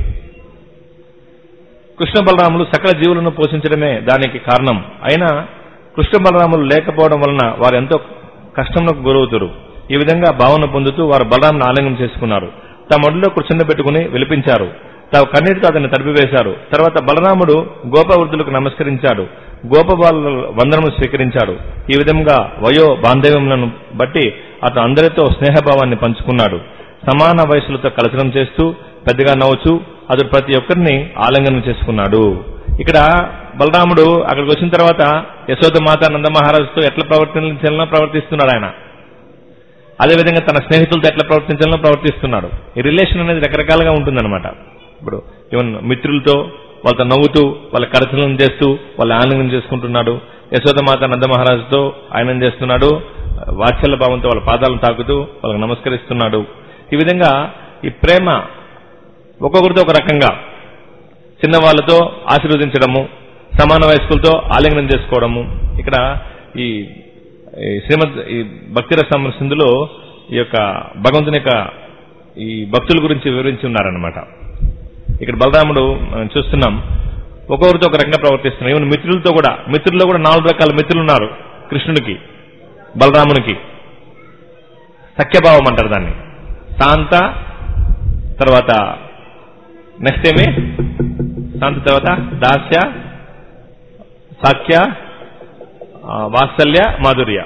కృష్ణ బలరాములు సకల జీవులను పోషించడమే దానికి కారణం అయినా కృష్ణ బలరాములు లేకపోవడం వలన వారు ఎంతో కష్టంలోకి గురవుతారు ఈ విధంగా భావన పొందుతూ వారు బలరామును ఆలింగనం చేసుకున్నారు తమ ఒడిలో పెట్టుకుని విలిపించారు తాము కన్నీటితో అతన్ని తడిపివేశారు తర్వాత బలరాముడు గోపవృద్ధులకు నమస్కరించాడు గోపబాల వందనము స్వీకరించాడు ఈ విధంగా వయో బాంధవ్యములను బట్టి అతను అందరితో స్నేహభావాన్ని పంచుకున్నాడు సమాన వయసులతో కలచడం చేస్తూ పెద్దగా నవ్వుచూ అతడు ప్రతి ఒక్కరిని ఆలింగనం చేసుకున్నాడు ఇక్కడ బలరాముడు అక్కడికి వచ్చిన తర్వాత యశోద మాత నందమహారాజుతో ఎట్లా ప్రవర్తించాలనో ప్రవర్తిస్తున్నాడు ఆయన అదేవిధంగా తన స్నేహితులతో ఎట్లా ప్రవర్తించాలనో ప్రవర్తిస్తున్నాడు ఈ రిలేషన్ అనేది రకరకాలుగా ఉంటుందన్నమాట ఇప్పుడు ఈవెన్ మిత్రులతో వాళ్ళతో నవ్వుతూ వాళ్ళ కరచలం చేస్తూ వాళ్ళ ఆనందం చేసుకుంటున్నాడు యశోదమాత నందమహారాజుతో ఆయన చేస్తున్నాడు వాత్సల్య భావంతో వాళ్ళ పాదాలను తాకుతూ వాళ్ళకి నమస్కరిస్తున్నాడు ఈ విధంగా ఈ ప్రేమ ఒక్కొక్కరితో ఒక రకంగా చిన్నవాళ్లతో ఆశీర్వదించడము సమాన వయస్కులతో ఆలింగనం చేసుకోవడము ఇక్కడ ఈ ఈ శ్రీమద్ ఈ భక్తి రసం సింధులో ఈ యొక్క భగవంతుని యొక్క ఈ భక్తుల గురించి వివరించి ఉన్నారనమాట ఇక్కడ బలరాముడు మనం చూస్తున్నాం ఒక్కొక్కరితో ఒక రకంగా ప్రవర్తిస్తున్నాం ఈవెన్ మిత్రులతో కూడా మిత్రుల్లో కూడా నాలుగు రకాల మిత్రులు ఉన్నారు కృష్ణునికి బలరామునికి సఖ్యభావం అంటారు దాన్ని శాంత తర్వాత నెక్స్ట్ ఏమి శాంత తర్వాత దాస్య సాఖ్య ఆ, వాత్సల్య మాధుర్య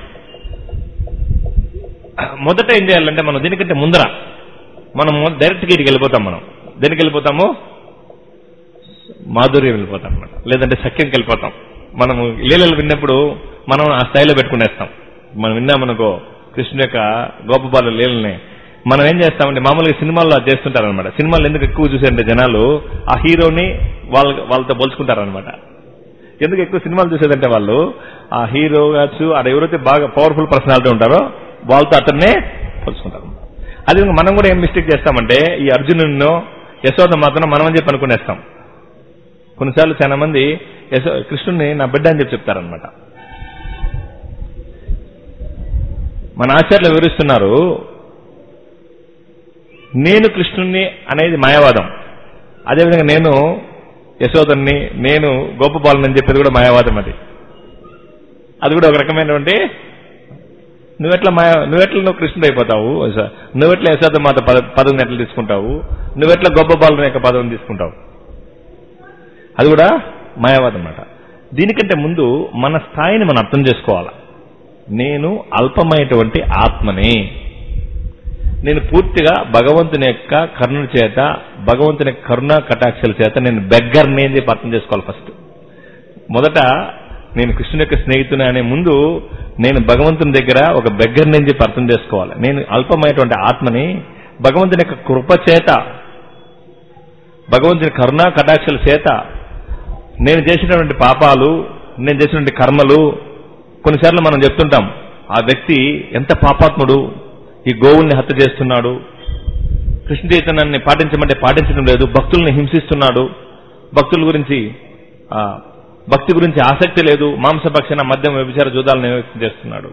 మొదట ఏం చేయాలంటే మనం దీనికంటే ముందర మనం డైరెక్ట్ గా ఇటుకి వెళ్ళిపోతాం మనం దేనికి వెళ్ళిపోతాము మాధుర్యం వెళ్ళిపోతాం అనమాట లేదంటే సఖ్యంకి వెళ్ళిపోతాం మనము లీలలు విన్నప్పుడు మనం ఆ స్థాయిలో పెట్టుకునేస్తాం మనం విన్నామనుకో కృష్ణుని యొక్క గోపబాల లీలని మనం ఏం చేస్తామంటే మామూలుగా సినిమాల్లో అది చేస్తుంటారనమాట సినిమాలు ఎందుకు ఎక్కువ చూసారంటే జనాలు ఆ హీరోని వాళ్ళ వాళ్ళతో పోల్చుకుంటారనమాట ఎందుకు ఎక్కువ సినిమాలు చూసేదంటే వాళ్ళు ఆ హీరో కావచ్చు ఆడ ఎవరైతే బాగా పవర్ఫుల్ పర్సనాలిటీ ఉంటారో వాళ్ళతో అతన్నే పోల్చుకుంటారు అదే మనం కూడా ఏం మిస్టేక్ చేస్తామంటే ఈ అర్జునుడినో యశోద మాత్రం మనం అని చెప్పి అనుకునేస్తాం కొన్నిసార్లు చాలా మంది యశో కృష్ణుడిని నా బిడ్డ అని చెప్పి చెప్తారనమాట మన ఆచార్యులు వివరిస్తున్నారు నేను కృష్ణుణ్ణి అనేది మాయావాదం అదేవిధంగా నేను యశోదన్ని నేను గోపబాలని అని చెప్పేది కూడా మాయావాదం అది అది కూడా ఒక రకమైనటువంటి నువ్వెట్లా మాయా నువ్వెట్లా నువ్వు కృష్ణుడు అయిపోతావు యశ- నువ్వెట్లా యశోద మాత పద పదవిని ఎట్లా తీసుకుంటావు నువ్వెట్లా గొప్పబాలను యొక్క పదవిని తీసుకుంటావు అది కూడా మాయావాదం అన్నమాట దీనికంటే ముందు మన స్థాయిని మనం అర్థం చేసుకోవాలి నేను అల్పమైనటువంటి ఆత్మని నేను పూర్తిగా భగవంతుని యొక్క కరుణ చేత భగవంతుని యొక్క కరుణ కటాక్షల చేత నేను బెగ్గర్ని అని చెప్పి అర్థం చేసుకోవాలి ఫస్ట్ మొదట నేను కృష్ణుని యొక్క స్నేహితుని అనే ముందు నేను భగవంతుని దగ్గర ఒక బెగ్గర్ని అని చెప్పి అర్థం చేసుకోవాలి నేను అల్పమైనటువంటి ఆత్మని భగవంతుని యొక్క కృప చేత భగవంతుని కరుణ కటాక్షల చేత నేను చేసినటువంటి పాపాలు నేను చేసినటువంటి కర్మలు కొన్నిసార్లు మనం చెప్తుంటాం ఆ వ్యక్తి ఎంత పాపాత్ముడు ఈ గోవుల్ని హత్య చేస్తున్నాడు కృష్ణ చైతన్యాన్ని పాటించమంటే పాటించడం లేదు భక్తుల్ని హింసిస్తున్నాడు భక్తుల గురించి ఆ, భక్తి గురించి ఆసక్తి లేదు మాంసభక్షణ మద్యం వ్యభిచార జూదాలను నివేశం చేస్తున్నాడు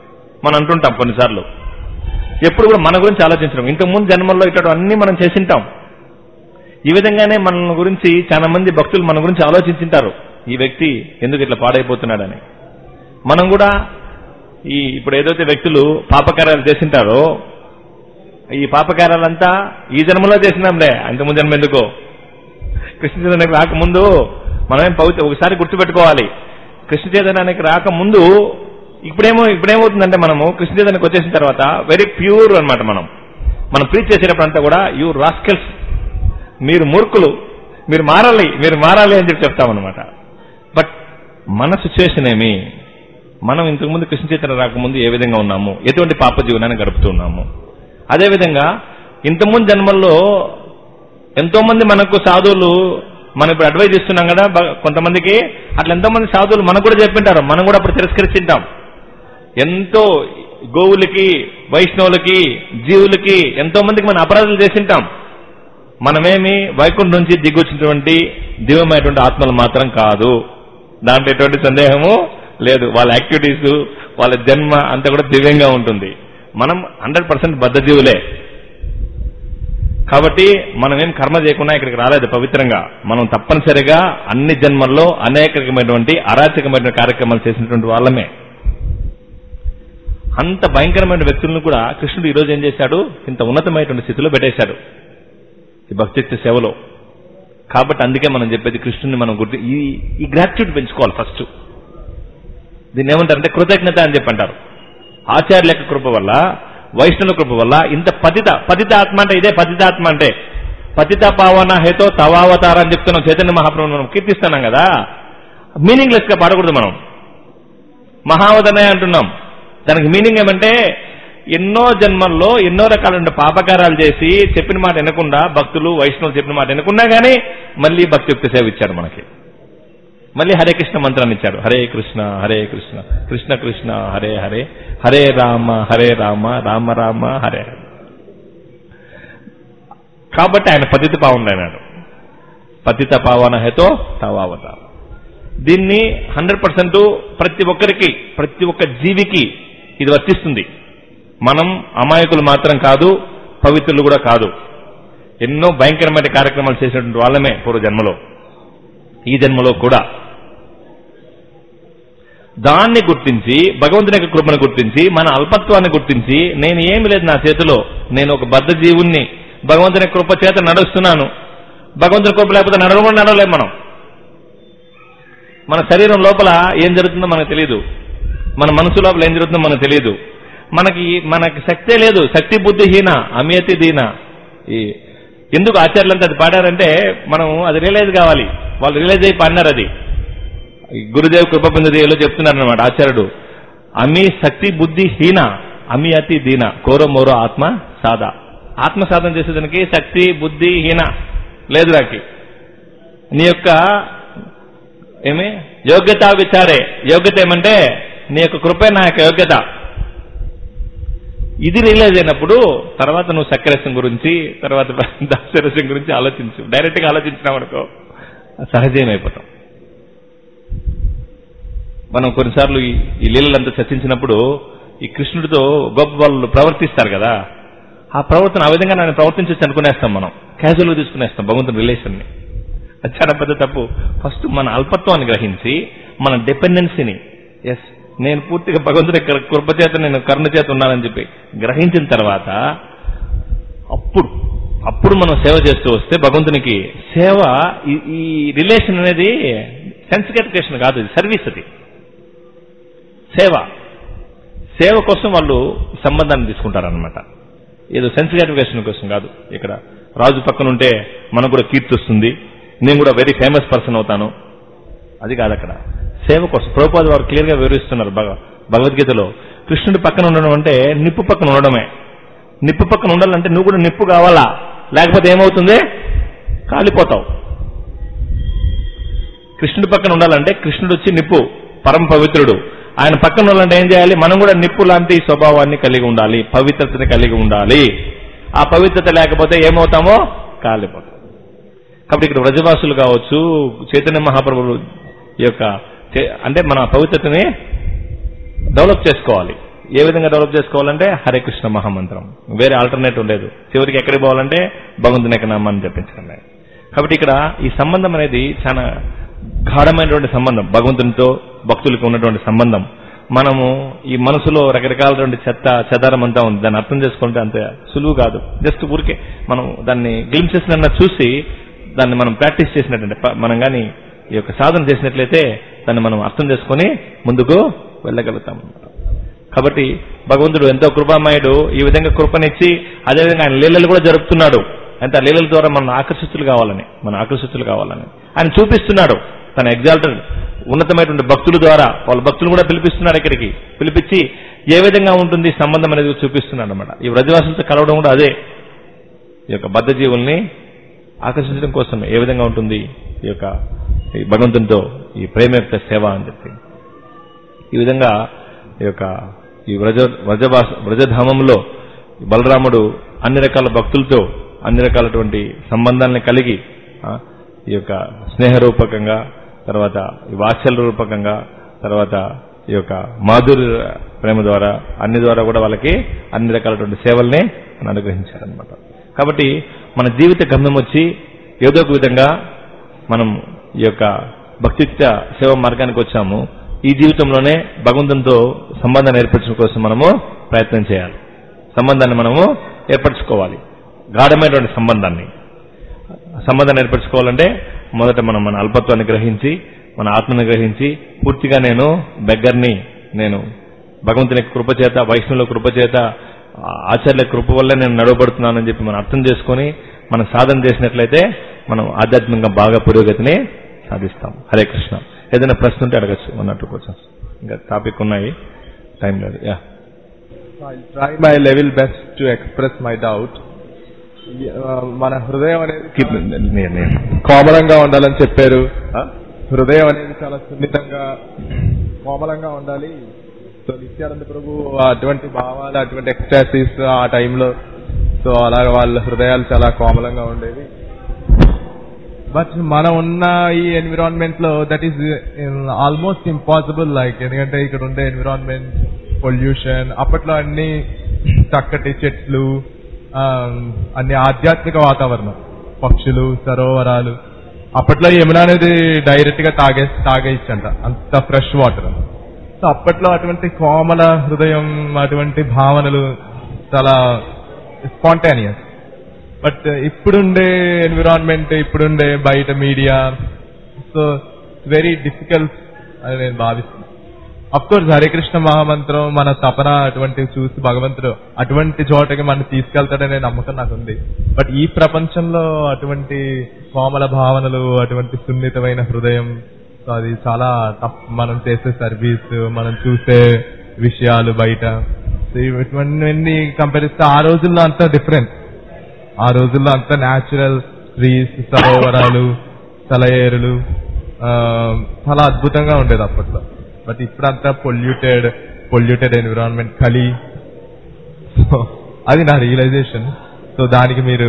మనం అంటుంటాం కొన్నిసార్లు ఎప్పుడు కూడా మన గురించి ఆలోచించడం ఇంతకుముందు జన్మల్లో ఇట్లా అన్ని మనం చేసింటాం ఈ విధంగానే మన గురించి చాలా మంది భక్తులు మన గురించి ఆలోచించుంటారు ఈ వ్యక్తి ఎందుకు ఇట్లా పాడైపోతున్నాడని మనం కూడా ఈ ఇప్పుడు ఏదైతే వ్యక్తులు పాపకార్యాలు చేసింటారో ఈ పాపకార్యాలంతా ఈ జన్మలో చేసినాంలే అంతకుముందు జన్మ ఎందుకో కృష్ణ చైతన్యానికి రాకముందు మనమేం పవిత్ర ఒకసారి గుర్తుపెట్టుకోవాలి కృష్ణ చైతన్యానికి రాకముందు ఇప్పుడేమో ఇప్పుడేమవుతుందంటే మనము కృష్ణ చైతన్యానికి వచ్చేసిన తర్వాత వెరీ ప్యూర్ అన్నమాట మనం మనం ప్రీచ్ చేసేటప్పుడు అంతా కూడా యూ రాస్కెల్స్ మీరు మూర్ఖులు మీరు మారాలి మీరు మారాలి అని చెప్పి చెప్తామన్నమాట బట్ మన సిచ్యువేషన్ ఏమి మనం ఇంతకుముందు కృష్ణ చైతన్య రాకముందు ఏ విధంగా ఉన్నాము ఎటువంటి పాప జీవనాన్ని గడుపుతూ ఉన్నాము అదేవిధంగా ఇంతకుముందు జన్మల్లో ఎంతో మంది మనకు సాధువులు మనం ఇప్పుడు అడ్వైజ్ ఇస్తున్నాం కదా బ- కొంతమందికి అట్లా ఎంతో మంది సాధువులు మనకు కూడా చెప్పింటారు మనం కూడా అప్పుడు తిరస్కరించింటాం ఎంతో గోవులకి వైష్ణవులకి జీవులకి ఎంతో మందికి మనం అపరాధాలు చేసింటాం మనమేమి వైకుంఠం నుంచి దిగొచ్చినటువంటి దివ్యమైనటువంటి ఆత్మలు మాత్రం కాదు దాంట్లో ఎటువంటి సందేహము లేదు వాళ్ళ యాక్టివిటీస్ వాళ్ళ జన్మ అంతా కూడా దివ్యంగా ఉంటుంది మనం హండ్రెడ్ పర్సెంట్ బద్ధజీవులే కాబట్టి మనం ఏం కర్మ చేయకుండా ఇక్కడికి రాలేదు పవిత్రంగా మనం తప్పనిసరిగా అన్ని జన్మల్లో అనేక రకమైనటువంటి అరాచకమైన కార్యక్రమాలు చేసినటువంటి వాళ్ళమే అంత భయంకరమైన వ్యక్తులను కూడా కృష్ణుడు ఈరోజు ఏం చేశాడు ఇంత ఉన్నతమైనటువంటి స్థితిలో పెట్టేశాడు ఈ భక్తియుక్త సేవలో కాబట్టి అందుకే మనం చెప్పేది కృష్ణుని మనం గుర్తు ఈ ఈ గ్రాట్యూడ్ పెంచుకోవాలి ఫస్ట్ దీన్ని ఏమంటారంటే కృతజ్ఞత అని చెప్పి అంటారు ఆచార్యుల యొక్క కృప వల్ల వైష్ణవుల కృప వల్ల ఇంత పతిత పతిత ఆత్మ అంటే ఇదే పతిత ఆత్మ అంటే పతిత పావన హేతో తవావతార అని చెప్తున్నాం చైతన్య మహాప్రభు మనం కీర్తిస్తున్నాం కదా మీనింగ్లెస్ గా పాడకూడదు మనం మహావదనయ అంటున్నాం దానికి మీనింగ్ ఏమంటే ఎన్నో జన్మల్లో ఎన్నో రకాల పాపకారాలు చేసి చెప్పిన మాట వినకుండా భక్తులు వైష్ణవులు చెప్పిన మాట వినకుండా కానీ మళ్ళీ భక్తియుక్త సేవ ఇచ్చాడు మనకి మళ్ళీ హరే కృష్ణ మంత్రాన్ని ఇచ్చాడు హరే కృష్ణ హరే కృష్ణ కృష్ణ కృష్ణ హరే హరే హరే రామ హరే రామ రామ రామ హరే హరే కాబట్టి ఆయన పతిత పావన అయినాడు పతిత పావన హేతో తవావత దీన్ని హండ్రెడ్ పర్సెంట్ ప్రతి ఒక్కరికి ప్రతి ఒక్క జీవికి ఇది వర్తిస్తుంది మనం అమాయకులు మాత్రం కాదు పవిత్రులు కూడా కాదు ఎన్నో భయంకరమైన కార్యక్రమాలు చేసినటువంటి వాళ్ళమే పూర్వ జన్మలో ఈ జన్మలో కూడా దాన్ని గుర్తించి భగవంతుని యొక్క కృపను గుర్తించి మన అల్పత్వాన్ని గుర్తించి నేను ఏమి లేదు నా చేతిలో నేను ఒక బద్ధ జీవుణ్ణి భగవంతుని కృప చేత నడుస్తున్నాను భగవంతుని కృప లేకపోతే నడవకుండా నడవలేం మనం మన శరీరం లోపల ఏం జరుగుతుందో మనకు తెలియదు మన మనసు లోపల ఏం జరుగుతుందో మనకు తెలియదు మనకి మనకి శక్తే లేదు శక్తి బుద్ధిహీన అమియతి దీన ఈ ఎందుకు ఆచార్యులంతా అది పాడారంటే మనం అది రియలైజ్ కావాలి వాళ్ళు రియలైజ్ అయి పాడినారు అది ఈ గురుదేవ్ కృప పొందేలో చెప్తున్నారు అనమాట ఆచార్యుడు అమి శక్తి బుద్ధి హీన అమి అతి దీన కోరో మోరో ఆత్మ సాదా ఆత్మ సాధన చేసేదానికి శక్తి బుద్ధి హీన లేదు రాకి నీ యొక్క ఏమి యోగ్యత విచారే యోగ్యత ఏమంటే నీ యొక్క కృపే నా యొక్క యోగ్యత ఇది రియలైజ్ అయినప్పుడు తర్వాత నువ్వు సక్రరసం గురించి తర్వాత దాస్యరసం గురించి ఆలోచించు డైరెక్ట్ గా ఆలోచించినావు అనుకో సహజం అయిపోతాం మనం కొన్నిసార్లు ఈ ఈ లీలలంతా చర్చించినప్పుడు ఈ కృష్ణుడితో గొప్ప వాళ్ళు ప్రవర్తిస్తారు కదా ఆ ప్రవర్తన ఆ విధంగా నేను ప్రవర్తించవచ్చు అనుకునేస్తాం మనం క్యాజువల్ గా తీసుకునేస్తాం భగవంతుని రిలేషన్ ని అది చాలా పెద్ద తప్పు ఫస్ట్ మన అల్పత్వాన్ని గ్రహించి మన డిపెండెన్సీని ఎస్ నేను పూర్తిగా భగవంతుని యొక్క కృప చేత నేను కరుణ చేత ఉన్నానని చెప్పి గ్రహించిన తర్వాత అప్పుడు అప్పుడు మనం సేవ చేస్తూ వస్తే భగవంతునికి సేవ ఈ- ఈ రిలేషన్ అనేది సెన్స్ గ్రాటిఫికేషన్ కాదు ఇది సర్వీస్ అది సేవ సేవ కోసం వాళ్ళు ఈ సంబంధాన్ని తీసుకుంటారనమాట ఏదో సెన్స్ గ్రాటిఫికేషన్ కోసం కాదు ఇక్కడ రాజు పక్కన ఉంటే మనకు కూడా కీర్తి వస్తుంది నేను కూడా వెరీ ఫేమస్ పర్సన్ అవుతాను అది కాదు అక్కడ సేవ కోసం ప్రభుపాద వారు క్లియర్ గా వివరిస్తున్నారు భగ- భగవద్గీతలో కృష్ణుడి పక్కన ఉండడం అంటే నిప్పు పక్కన ఉండడమే నిప్పు పక్కన ఉండాలంటే నువ్వు కూడా నిప్పు కావాలా లేకపోతే ఏమవుతుంది కాలిపోతావు కృష్ణుడి పక్కన ఉండాలంటే కృష్ణుడు వచ్చి నిప్పు పరమ పవిత్రుడు ఆయన పక్కన ఉండాలంటే ఏం చేయాలి మనం కూడా నిప్పు లాంటి స్వభావాన్ని కలిగి ఉండాలి పవిత్రతని కలిగి ఉండాలి ఆ పవిత్రత లేకపోతే ఏమవుతామో కాలిపోతాం కాబట్టి ఇక్కడ వ్రజవాసులు కావచ్చు చైతన్య మహాప్రభుడు యొక్క చే- అంటే మన పవిత్రతని డెవలప్ చేసుకోవాలి ఏ విధంగా డెవలప్ చేసుకోవాలంటే హరే కృష్ణ మహామంత్రం వేరే ఆల్టర్నేటివ్ లేదు చివరికి ఎక్కడికి పోవాలంటే భగవంతుని యొక్క నామాన్ని జపించడమే కాబట్టి ఇక్కడ ఈ సంబంధం అనేది చాలా గాఢమైనటువంటి సంబంధం భగవంతునితో భక్తులకు ఉన్నటువంటి సంబంధం మనము ఈ మనసులో రకరకాలటువంటి చెత్త చెదారం అంతా ఉంది దాన్ని అర్థం చేసుకుంటే అంత సులువు కాదు జస్ట్ ఊరికే మనం దాన్ని గ్లిమ్సెస్ అన్న చూసి దాన్ని మనం ప్రాక్టీస్ చేసినట్టంటే ప- మనం కానీ ఈ యొక్క సాధన చేసినట్లయితే దాన్ని మనం అర్థం చేసుకొని ముందుకు వెళ్ళగలుగుతాం కాబట్టి భగవంతుడు ఎంతో కృపామయుడు ఈ విధంగా కృపనిచ్చి అదేవిధంగా ఆయన లీలలు కూడా జరుపుతున్నాడు అంటే ఆ లీలల ద్వారా మనం ఆకర్షితులు కావాలని మన ఆకర్షితులు కావాలని ఆయన చూపిస్తున్నాడు తన ఎగ్జాల్టెడ్ ఉన్నతమైనటువంటి భక్తుల ద్వారా వాళ్ళ భక్తులు కూడా పిలిపిస్తున్నారు ఇక్కడికి పిలిపించి ఏ విధంగా ఉంటుంది ఈ సంబంధం అనేది చూపిస్తున్నాడు అనమాట ఈ వ్రజవాసులతో కలవడం కూడా అదే ఈ యొక్క బద్ధ జీవుల్ని ఆకర్షించడం కోసమే ఏ విధంగా ఉంటుంది ఈ యొక్క ఈ భగవంతునితో ఈ ప్రేమ యొక్క సేవ అని చెప్పి ఈ విధంగా ఈ యొక్క ఈ వ్రజ వ్రజభాష వ్రజధామంలో బలరాముడు అన్ని రకాల భక్తులతో అన్ని రకాలటువంటి సంబంధాలను కలిగి ఆ, ఈ యొక్క స్నేహరూపకంగా తర్వాత ఈ వాత్సల్య రూపకంగా తర్వాత ఈ యొక్క మాధుర్య ప్రేమ ద్వారా అన్ని ద్వారా కూడా వాళ్ళకి అన్ని రకాలటువంటి సేవల్ని ఆయన అనుగ్రహించారనమాట కాబట్టి మన జీవిత గమ్యం వచ్చి ఏదో ఒక విధంగా మనం ఈ యొక్క భక్తిత్వ సేవ మార్గానికి వచ్చాము ఈ జీవితంలోనే భగవంతునితో సంబంధాన్ని ఏర్పరచడం కోసం మనము ప్రయత్నం చేయాలి సంబంధాన్ని మనము ఏర్పరచుకోవాలి గాఢమైనటువంటి సంబంధాన్ని సంబంధాన్ని ఏర్పరచుకోవాలంటే మొదట మనం మన అల్పత్వాన్ని గ్రహించి మన ఆత్మని గ్రహించి పూర్తిగా నేను బెగ్గర్ని నేను భగవంతుని యొక్క కృప చేత వైష్ణవుల కృప చేత ఆ ఆచార్యుల కృప వల్ల నేను నడవబడుతున్నానని చెప్పి మనం అర్థం చేసుకొని మనం సాధన చేసినట్లయితే మనం ఆధ్యాత్మికంగా బాగా పురోగతిని సాధిస్తాం హరే కృష్ణ ఏదైనా ప్రశ్న ఉంటే అడగచ్చు అన్నట్టు కొంచెం ఇంకా టాపిక్ ఉన్నాయి టైం లేదు yeah I'll try my level best to express my doubt. Uh, మన హృదయం అనేది కీప్ నేను కోమలంగా ఉండాలని చెప్పారు హృదయం అనేది చాలా సున్నితంగా కోమలంగా ఉండాలి సో నిత్యానంద ప్రభు అటువంటి భావాలు అటువంటి ఎక్స్టాసిస్ ఆ టైంలో సో అలాగ వాళ్ళ హృదయాలు చాలా కోమలంగా ఉండేవి బట్ మనం ఉన్న ఈ ఎన్విరాన్మెంట్ లో that is almost impossible like ఎందుకంటే ఇక్కడ ఉండే ఎన్విరాన్మెంట్ పొల్యూషన్ అప్పట్లో అన్ని చక్కటి చెట్లు ఆ, అన్ని ఆధ్యాత్మిక వాతావరణం పక్షులు సరోవరాలు అప్పట్లో యమున అనేది డైరెక్ట్ గా తాగే తాగేయచ్చంట అంత ఫ్రెష్ వాటర్ సో అప్పట్లో అటువంటి కోమల హృదయం అటువంటి భావనలు చాలా స్పాంటానియస్ బట్ ఇప్పుడుండే ఎన్విరాన్మెంట్ ఇప్పుడుండే బయట మీడియా సో వెరీ డిఫికల్ట్ అని నేను భావిస్తున్నాను అఫ్ కోర్స్ హరికృష్ణ మహామంత్రం మన తపన అటువంటివి చూసి భగవంతుడు అటువంటి చోటకి మనం తీసుకెళ్తాడనే నమ్మకం నాకు ఉంది బట్ ఈ ప్రపంచంలో అటువంటి కోమల భావనలు అటువంటి సున్నితమైన హృదయం సో అది చాలా టఫ్ మనం చేసే సర్వీస్ మనం చూసే విషయాలు బయట సో ఇవన్నీ కంపేర్ చేస్తే ఆ రోజుల్లో అంతా డిఫరెంట్ ఆ రోజుల్లో అంతా న్యాచురల్ ట్రీస్ సరోవరాలు సెలయేరులు ఆ, చాలా అద్భుతంగా ఉండేది అప్పట్లో బట్ ఇప్పుడంతా polluted polluted environment Kali so అది నా రియలైజేషన్ సో దానికి మీరు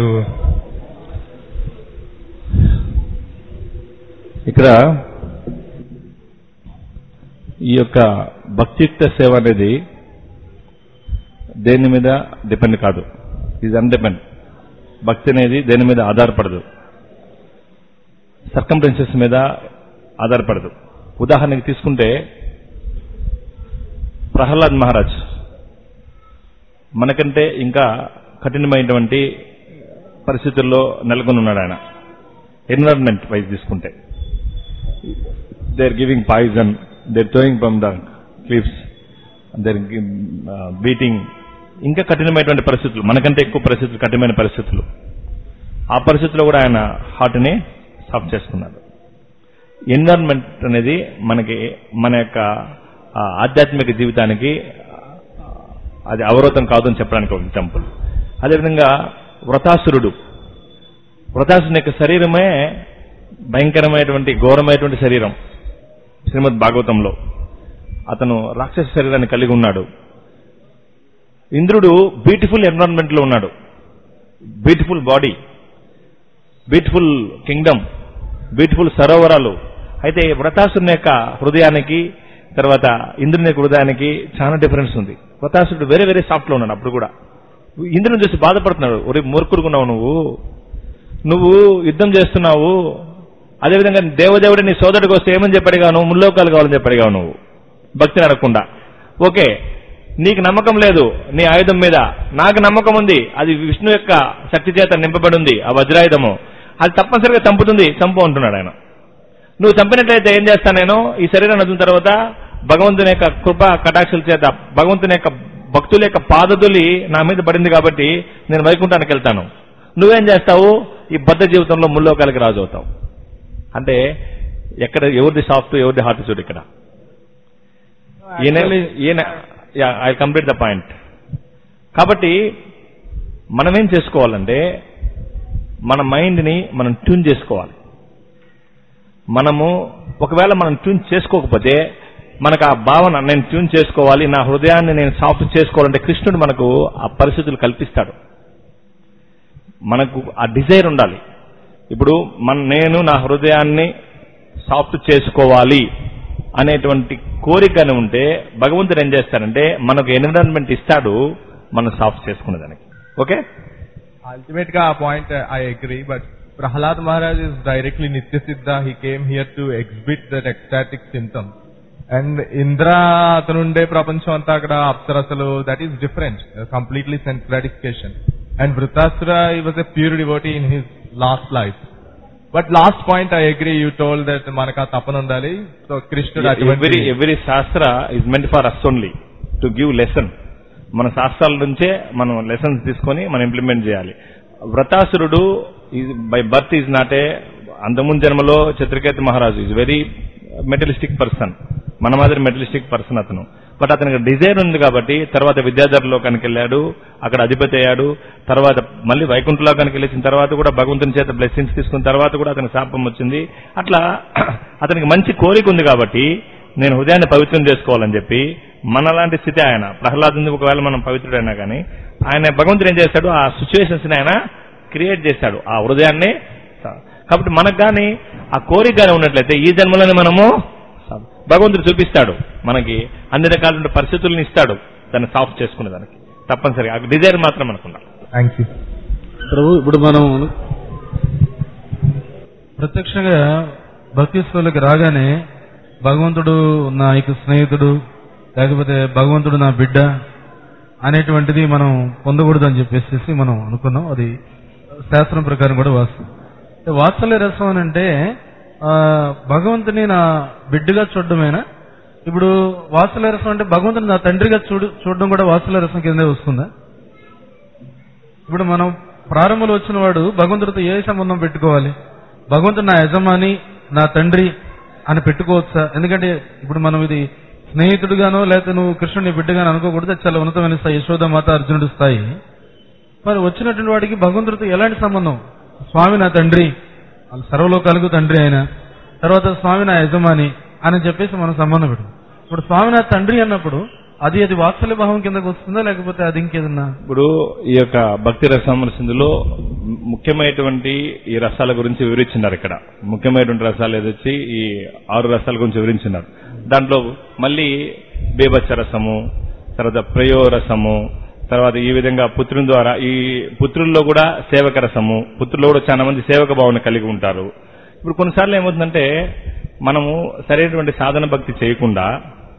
ఇక్కడ ఈ యొక్క భక్తియుక్త సేవ అనేది దేని మీద డిపెండ్ కాదు ఇది అన్డిపెండ్ భక్తి అనేది దేని మీద ఆధారపడదు సర్కంఫరెన్సెస్ మీద ఆధారపడదు ఉదాహరణకి తీసుకుంటే ప్రహ్లాద్ మహారాజ్ మనకంటే ఇంకా కఠినమైనటువంటి పరిస్థితుల్లో నెలకొని ఉన్నాడు ఆయన ఎన్విరాన్మెంట్ వైజ్ తీసుకుంటే they are giving poison they are throwing from the cliffs they are beating ఇంకా కఠినమైనటువంటి పరిస్థితులు మనకంటే ఎక్కువ పరిస్థితులు కఠినమైన పరిస్థితులు ఆ పరిస్థితుల్లో కూడా ఆయన హార్ట్ని సాఫ్ చేసుకున్నాడు ఎన్విరాన్మెంట్ అనేది మనకి మన యొక్క ఆ, ఆధ్యాత్మిక జీవితానికి ఆ, అది అవరోధం కాదు అని చెప్పడానికి ఒక ఎగ్జాంపుల్ అదేవిధంగా వ్రతాసురుడు వ్రతాసుని యొక్క శరీరమే భయంకరమైనటువంటి ఘోరమైనటువంటి శరీరం శ్రీమద్ భాగవతంలో అతను రాక్షస శరీరాన్ని కలిగి ఉన్నాడు ఇంద్రుడు బ్యూటిఫుల్ ఎన్విరాన్మెంట్ లో ఉన్నాడు beautiful body beautiful kingdom beautiful సరోవరాలు అయితే వ్రతాసుని యొక్క హృదయానికి తర్వాత ఇంద్రుని యొక్క హృదయానికి చాలా డిఫరెన్స్ ఉంది వృతాసుడు వేరే వేరే సాఫ్ట్ లో ఉన్నాడు అప్పుడు కూడా ఇంద్రుని చూసి బాధపడుతున్నాడు ఒరే మూర్ఖుడుకున్నావు నువ్వు నువ్వు యుద్ధం చేస్తున్నావు అదేవిధంగా దేవదేవుడి నీ సోదరుడికి వస్తే ఏమని చెప్పడిగా నువ్వు ముల్లోకాలు కావాలని చెప్పడిగా నువ్వు భక్తిని అడగకుండా ఓకే నీకు నమ్మకం లేదు నీ ఆయుధం మీద నాకు నమ్మకం ఉంది అది విష్ణు యొక్క శక్తి చేత నింపబడి ఉంది ఆ వజ్రాయుధము అది తప్పనిసరిగా చంపుతుంది చంపు అంటున్నాడు ఆయన నువ్వు చంపినట్లయితే ఏం చేస్తాను నేను ఈ శరీరం వదిలిన తర్వాత భగవంతుని యొక్క కృప కటాక్షల చేత భగవంతుని యొక్క భక్తుల యొక్క పాదదులి నా మీద పడింది కాబట్టి నేను వైకుంఠానికి వెళ్తాను నువ్వేం చేస్తావు ఈ బద్ధ జీవితంలో ముల్లోకాలకి రాజు అవుతావు అంటే ఎక్కడ ఎవరిది సాఫ్ట్ ఎవరిది హార్ట్ చూడు ఇక్కడ ఈయన ఈయన ఐ కంప్లీట్ ద పాయింట్ కాబట్టి మనం ఏం చేసుకోవాలంటే మన మైండ్ని మనం ట్యూన్ చేసుకోవాలి మనము ఒకవేళ మనం ట్యూన్ చేసుకోకపోతే మనకు ఆ భావన నేను ట్యూన్ చేసుకోవాలి నా హృదయాన్ని నేను సాఫ్ట్ చేసుకోవాలంటే కృష్ణుడు మనకు ఆ పరిస్థితులు కల్పిస్తాడు మనకు ఆ డిజైర్ ఉండాలి ఇప్పుడు మన నేను నా హృదయాన్ని సాఫ్ట్ చేసుకోవాలి అనేటువంటి కోరికని ఉంటే భగవంతుడు ఏం చేస్తాడంటే మనకు ఎన్విరాన్మెంట్ ఇస్తాడు మనం సాఫ్ట్ చేసుకునే దానికి ఓకే అల్టిమేట్ గా ఆ point I agree but Prahlad Maharaj is directly Nitya Siddha he came here to exhibit that ecstatic symptom and Indra అతను ఉండే ప్రపంచం అంతా అక్కడ అప్సరసలు that is different completely sense gratification and Vritasura he was a pure devotee in his last life but last point I agree you told that మనకు ఆ తపన ఉండాలి సో కృష్ణుడు ఎవ్రీ అటువంటి ఎవ్రీ శాస్త్ర is meant for us only to give lesson మన శాస్త్రాల నుంచే మనం లెసన్స్ తీసుకొని మనం ఇంప్లిమెంట్ చేయాలి వ్రతాసురుడు by birth is not a అంతముందు జన్మలో చిత్రకేతు మహారాజు ఈజ్ వెరీ మెటలిస్టిక్ పర్సన్ మన మాదిరి మెటలిస్టిక్ పర్సన్ అతను బట్ అతనికి డిజైర్ ఉంది కాబట్టి తర్వాత విద్యాధరలోకానికి వెళ్ళాడు అక్కడ అధిపతి అయ్యాడు తర్వాత మళ్ళీ వైకుంఠలోకానికి వెళ్ళిన తర్వాత కూడా భగవంతుని చేత బ్లెస్సింగ్స్ తీసుకున్న తర్వాత కూడా అతనికి శాపం వచ్చింది అట్లా అతనికి మంచి కోరిక ఉంది కాబట్టి నేను హృదయాన్ని పవిత్రం చేసుకోవాలని చెప్పి మనలాంటి స్థితి ఆయన ప్రహ్లాదుని ఒకవేళ మనం పవిత్రుడైనా కానీ ఆయన భగవంతుడు ఏం చేశాడు ఆ సిచ్యువేషన్స్ ని ఆయన క్రియేట్ చేశాడు ఆ హృదయాన్ని కాబట్టి మనకు కానీ ఆ కోరిక కానీ ఉన్నట్లయితే ఈ జన్మలోనే మనము భగవంతుడు చూపిస్తాడు మనకి అన్ని రకాల పరిస్థితులను ఇస్తాడు దాన్ని సాఫ్ట్ చేసుకునే దానికి తప్పనిసరిగా ఆ డిజైర్ మాత్రం మనకుండాలి థ్యాంక్ యూ ప్రభు ఇప్పుడు మనం ప్రత్యక్షంగా భక్తిస్థులకి రాగానే భగవంతుడు నా యొక్క స్నేహితుడు లేకపోతే భగవంతుడు నా బిడ్డ అనేటువంటిది మనం పొందకూడదు అని చెప్పేసి మనం అనుకున్నాం అది శాస్త్రం ప్రకారం కూడా వాస్తవం అంటే వాత్సల్య రసం అని అంటే ఆ, భగవంతుని నా బిడ్డగా చూడడమేనా ఇప్పుడు వాత్సల్య రసం అంటే భగవంతుని నా తండ్రిగా చూడు చూడడం కూడా వాత్సల్య రసం కిందే వస్తుందా ఇప్పుడు మనం ప్రారంభంలో వచ్చిన వాడు భగవంతుడితో ఏ సంబంధం పెట్టుకోవాలి భగవంతుడు నా యజమాని నా తండ్రి అని పెట్టుకోవచ్చా ఎందుకంటే ఇప్పుడు మనం ఇది స్నేహితుడుగానో లేకపోతే నువ్వు కృష్ణుని బిడ్డగానో అనుకోకూడదు అది చాలా ఉన్నతమైన స్థాయి యశోద మాత అర్జునుడి స్థాయి మరి వచ్చినటువంటి వాడికి భగవంతుడితో ఎలాంటి సంబంధం స్వామి నా తండ్రి వాళ్ళ సర్వలోకాలకు తండ్రి ఆయన తర్వాత స్వామి నా యజమాని అని చెప్పేసి మనం సంబంధం పెట్టు ఇప్పుడు స్వామి నా తండ్రి అన్నప్పుడు అది అది వాత్సల్య భావం కిందకు వస్తుందా లేకపోతే అది ఇంకేదన్నా ఇప్పుడు ఈ యొక్క భక్తి రసమరసిందులో ముఖ్యమైనటువంటి ఈ రసాల గురించి వివరించినారు ఇక్కడ ముఖ్యమైనటువంటి రసాలు ఏదొచ్చి ఈ ఆరు రసాల గురించి వివరించినారు దాంట్లో మళ్ళీ బేబచ్చ రసము తర్వాత ప్రయో రసము తర్వాత ఈ విధంగా పుత్రుని ద్వారా ఈ పుత్రుల్లో కూడా సేవక రసము పుత్రుల్లో కూడా చాలా మంది సేవక భావన కలిగి ఉంటారు ఇప్పుడు కొన్నిసార్లు ఏమవుతుందంటే మనము సరైనటువంటి సాధన భక్తి చేయకుండా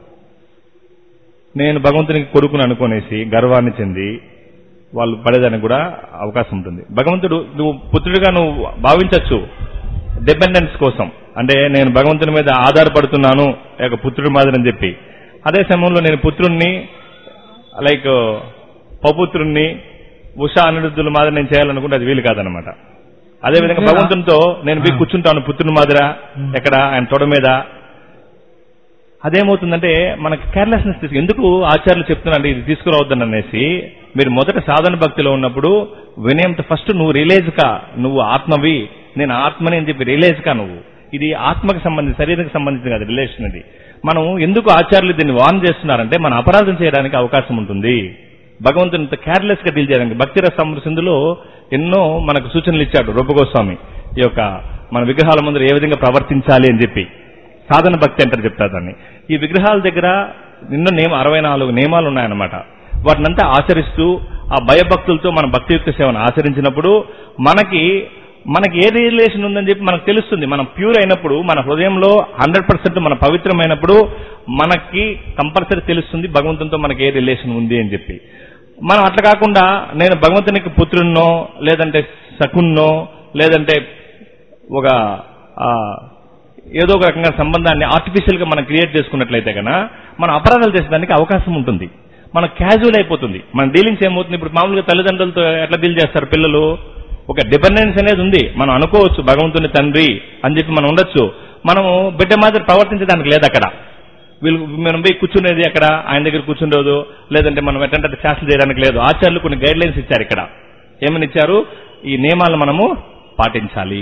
నేను భగవంతునికి కొడుకుని అనుకునేసి గర్వాన్ని చెంది వాళ్ళు పడేదానికి కూడా అవకాశం ఉంటుంది భగవంతుడు నువ్వు పుత్రుడిగా నువ్వు భావించవచ్చు డిపెండెన్స్ కోసం అంటే నేను భగవంతుని మీద ఆధారపడుతున్నాను లేక పుత్రుడి మాదిరి అని చెప్పి అదే సమయంలో నేను పుత్రుణ్ణి లైక్ పపుత్రుణ్ణి ఉషా అనిరుద్ధుల మాదిరి నేను చేయాలనుకుంటే అది వీలు కాదనమాట అదేవిధంగా భగవంతునితో నేను పోయి కూర్చుంటాను పుత్రుని మాదిర ఎక్కడ ఆయన తొడ మీద అదేమవుతుందంటే మనకి కేర్లెస్నెస్ తీసుకు ఎందుకు ఆచార్యులు చెప్తున్నారంటే ఇది తీసుకురావద్దని అనేసి మీరు మొదట సాధన భక్తిలో ఉన్నప్పుడు వినయంతో ఫస్ట్ నువ్వు రిలేజ్ కా నువ్వు ఆత్మవి నేను ఆత్మని అని చెప్పి రిలేజ్ కా నువ్వు ఇది ఆత్మకి సంబంధించి శరీరానికి సంబంధించిన కాదు రిలేషన్ ఇది మనం ఎందుకు ఆచార్యులు దీన్ని వార్న్ చేస్తున్నారంటే మన అపరాధం చేయడానికి అవకాశం ఉంటుంది భగవంతునితో కేర్లెస్ గా డీల్ చేయడానికి భక్తి రసంలో ఎన్నో మనకు సూచనలు ఇచ్చాడు రూపగోస్వామి ఈ యొక్క మన విగ్రహాల ముందర ఏ విధంగా ప్రవర్తించాలి అని చెప్పి సాధన భక్తి అంటారు చెప్తారు దాన్ని ఈ విగ్రహాల దగ్గర నిన్న నియమ అరవై నాలుగు నియమాలు ఉన్నాయన్నమాట వాటినంతా ఆచరిస్తూ ఆ భయభక్తులతో మన భక్తియుక్త సేవను ఆచరించినప్పుడు మనకి మనకి ఏ రిలేషన్ ఉందని చెప్పి మనకు తెలుస్తుంది మనం ప్యూర్ అయినప్పుడు మన హృదయంలో హండ్రెడ్ పర్సెంట్ మన పవిత్రమైనప్పుడు మనకి కంపల్సరీ తెలుస్తుంది భగవంతునితో మనకి ఏ రిలేషన్ ఉంది అని చెప్పి మనం అట్లా కాకుండా నేను భగవంతునికి పుత్రున్నో లేదంటే సకున్నో లేదంటే ఒక ఆ, ఏదో ఒక రకంగా సంబంధాన్ని ఆర్టిఫిషియల్ గా మనం క్రియేట్ చేసుకున్నట్లయితే కనుక మనం అపరాధాలు చేసేదానికి అవకాశం ఉంటుంది మన క్యాజువల్ అయిపోతుంది మన డీలింగ్స్ ఏమవుతుంది ఇప్పుడు మామూలుగా తల్లిదండ్రులతో ఎట్లా డీల్ చేస్తారు పిల్లలు ఒక డిపెండెన్స్ అనేది ఉంది మనం అనుకోవచ్చు భగవంతుని తండ్రి అని చెప్పి మనం ఉండొచ్చు మనము బిడ్డ మాదిరి ప్రవర్తించడానికి లేదు అక్కడ వీళ్ళు మనం పోయి కూర్చునేది అక్కడ ఆయన దగ్గర కూర్చుండదు లేదంటే మనం ఎట్టంటే శాస్త్రం చేయడానికి లేదు ఆచార్యులు కొన్ని గైడ్ లైన్స్ ఇచ్చారు ఇక్కడ ఏమని ఇచ్చారు ఈ నియమాలను మనము పాటించాలి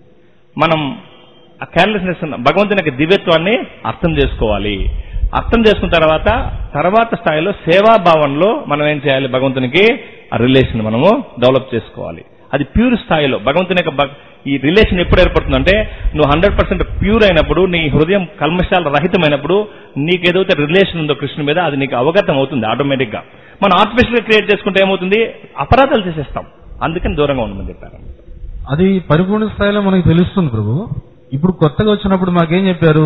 మనం ఆ కేర్లెస్నెస్ భగవంతుని యొక్క దివ్యత్వాన్ని అర్థం చేసుకోవాలి అర్థం చేసుకున్న తర్వాత తర్వాత స్థాయిలో సేవాభావంలో మనం ఏం చేయాలి భగవంతునికి ఆ రిలేషన్ మనము డెవలప్ చేసుకోవాలి అది ప్యూర్ స్థాయిలో భగవంతుని యొక్క భక్- ఈ రిలేషన్ ఎప్పుడు ఏర్పడుతుందంటే నువ్వు హండ్రెడ్ పర్సెంట్ ప్యూర్ అయినప్పుడు నీ హృదయం కల్మశాల రహితమైనప్పుడు నీకు ఏదైతే రిలేషన్ ఉందో కృష్ణుని మీద అది నీకు అవగతం అవుతుంది ఆటోమేటిక్ గా మనం ఆర్టిఫిషియల్ గా క్రియేట్ చేసుకుంటే ఏమవుతుంది అపరాధాలు చేసేస్తాం అందుకని దూరంగా ఉండమని చెప్పారు అది పరిపూర్ణ స్థాయిలో మనకి తెలుస్తుంది ప్రభు ఇప్పుడు కొత్తగా వచ్చినప్పుడు మాకేం చెప్పారు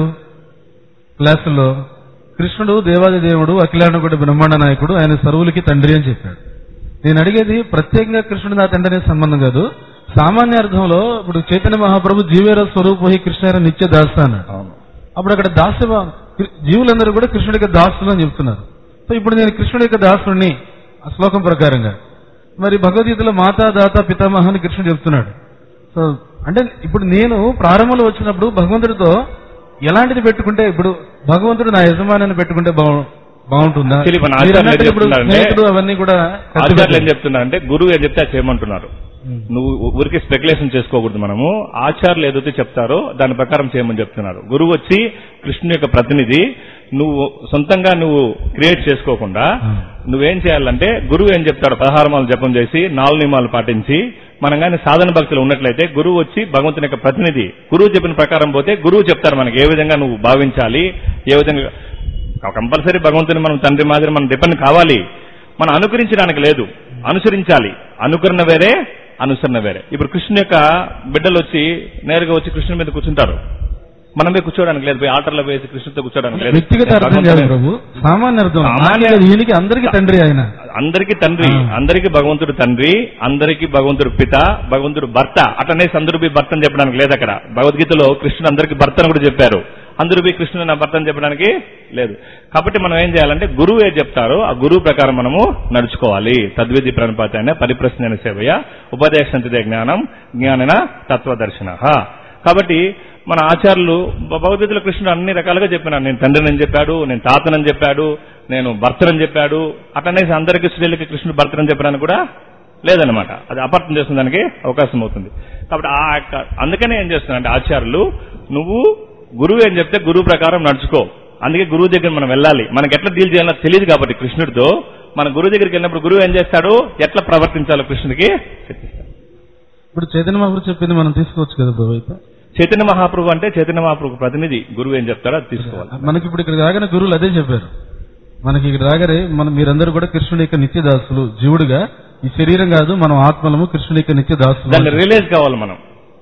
క్లాసుల్లో కృష్ణుడు దేవాది దేవుడు అఖిలాండకుడు బ్రహ్మాండ నాయకుడు ఆయన సర్వులకి తండ్రి అని చెప్పాడు నేను అడిగేది ప్రత్యేకంగా కృష్ణుడు నా తండ్రి అనే సంబంధం కాదు సామాన్య అర్థంలో ఇప్పుడు చైతన్య మహాప్రభు జీవేర స్వరూపోహి కృష్ణ నిత్య దాస్త అన్నాడు అప్పుడు అక్కడ దాస్య జీవులందరూ కూడా కృష్ణుడి యొక్క దాసులు అని చెప్తున్నారు సో ఇప్పుడు నేను కృష్ణుడి యొక్క దాసుడిని ఆ శ్లోకం ప్రకారంగా మరి భగవద్గీతలో మాతా దాత పితామహ అని కృష్ణుడు చెప్తున్నాడు సో అంటే ఇప్పుడు నేను ప్రారంభంలో వచ్చినప్పుడు భగవంతుడితో ఎలాంటిది పెట్టుకుంటే ఇప్పుడు భగవంతుడు నా యజమానాన్ని పెట్టుకుంటే బాగు- బాగుంటుందా Actually మన మీరు ఆచార్యులు అన్నట్టు ఏం ఇప్పుడు చెప్తున్నారంటే- స్నేహితుడు అవన్నీ కూడా ఆచార్యులు ఏం చెప్తున్నారంటే గురువు ఏం చెప్తే అది చేయమంటున్నారు నువ్వు ఊరికి స్పెక్యులేషన్ చేసుకోకూడదు మనము ఆచార్యులు ఏదైతే చెప్తారో దాని ప్రకారం చేయమని చెప్తున్నారు గురువు వచ్చి కృష్ణుని యొక్క ప్రతినిధి నువ్వు సొంతంగా నువ్వు క్రియేట్ చేసుకోకుండా నువ్వేం చేయాలంటే గురువు ఏం చెప్తాడు పదహారు మాలు జపం చేసి నాలుగు నియమాలు పాటించి మనం కానీ సాధన భక్తులు ఉన్నట్లయితే గురువు వచ్చి భగవంతుని యొక్క ప్రతినిధి గురువు చెప్పిన ప్రకారం పోతే గురువు చెప్తారు మనకి ఏ విధంగా నువ్వు భావించాలి ఏ విధంగా కంపల్సరీ భగవంతుని మనం తండ్రి మాదిరి మనం డిపెండ్ కావాలి మనం అనుకరించడానికి లేదు అనుసరించాలి అనుకరణ వేరే అనుసరణ వేరే ఇప్పుడు కృష్ణుని యొక్క బిడ్డలు వచ్చి నేరుగా వచ్చి కృష్ణుని మీద కూర్చుంటారు మనం పోయి కూర్చోడానికి లేదు పోయి ఆటర్లో వేసి కృష్ణుతో కూర్చోడానికి లేదు వ్యక్తిగత అర్థం కాదు భగవంతుని- ప్రభు సామాన్య అర్థం సామాన్య- నాకే కాదు, ఈయనకి అందరికీ తండ్రి ఆయన అందరికి తండ్రి ఆ. అందరికి భగవంతుడు తండ్రి అందరికి భగవంతుడు పిత భగవంతుడు భర్త అటనే అందరూ భర్త అని చెప్పడానికి లేదు అక్కడ భగవద్గీతలో కృష్ణుడు అందరికి భర్త అని కూడా చెప్పారు అందరూ పోయి కృష్ణుడు నా భర్త అని చెప్పడానికి లేదు కాబట్టి మనం ఏం చేయాలంటే గురువు ఏది చెప్తారో ఆ గురువు ప్రకారం మనము నడుచుకోవాలి తద్విధి ప్రణపాతైన పరిప్రశ్న సేవయ ఉపదేశంతిదే జ్ఞానం జ్ఞానన తత్వదర్శన కాబట్టి మన ఆచార్యులు భ- భగవద్గీతలో కృష్ణుడు అన్ని రకాలుగా చెప్పినాడు నేను తండ్రిని చెప్పాడు నేను తాతనని చెప్పాడు నేను భర్తనని చెప్పాడు అటనేసి అందరికీ స్త్రీలకి కృష్ణుడు భర్తనని చెప్పడానికి కూడా లేదనమాట అది అపార్థం చేసిన దానికి అవకాశం అవుతుంది కాబట్టి ఆ యొక్క అందుకనే ఏం చేస్తున్నారంటే ఆచార్యులు నువ్వు గురువు ఏం చెప్తే గురువు ప్రకారం నడుచుకో అందుకే గురువు దగ్గర మనం వెళ్ళాలి మనకి ఎట్లా డీల్ చేయాలో తెలియదు కాబట్టి కృష్ణుడితో మన గురువు దగ్గరికి వెళ్ళినప్పుడు గురువు ఏం చేస్తాడు ఎట్లా ప్రవర్తించాలో కృష్ణుడికి చెప్పిస్తాడు ఇప్పుడు చైతన్య మహాప్రభు చెప్పింది మనం తీసుకోవచ్చు కదా ప్రభు అయితే చైతన్య మహాప్రభు అంటే చైతన్య మహాప్రభు ప్రతినిధి గురువు ఏం చెప్తారో అది తీసుకోవాలి మనకి ఇప్పుడు ఇక్కడ రాగానే గురువులు అదే చెప్పారు మనకి ఇక్కడ రాగానే మనం మీరందరూ కూడా కృష్ణుడి యొక్క నిత్య దాసులు జీవుడుగా ఈ శరీరం కాదు మనం ఆత్మలము కృష్ణుడి యొక్క నిత్య దాసులు దాన్ని రిలీజ్ కావాలి మనం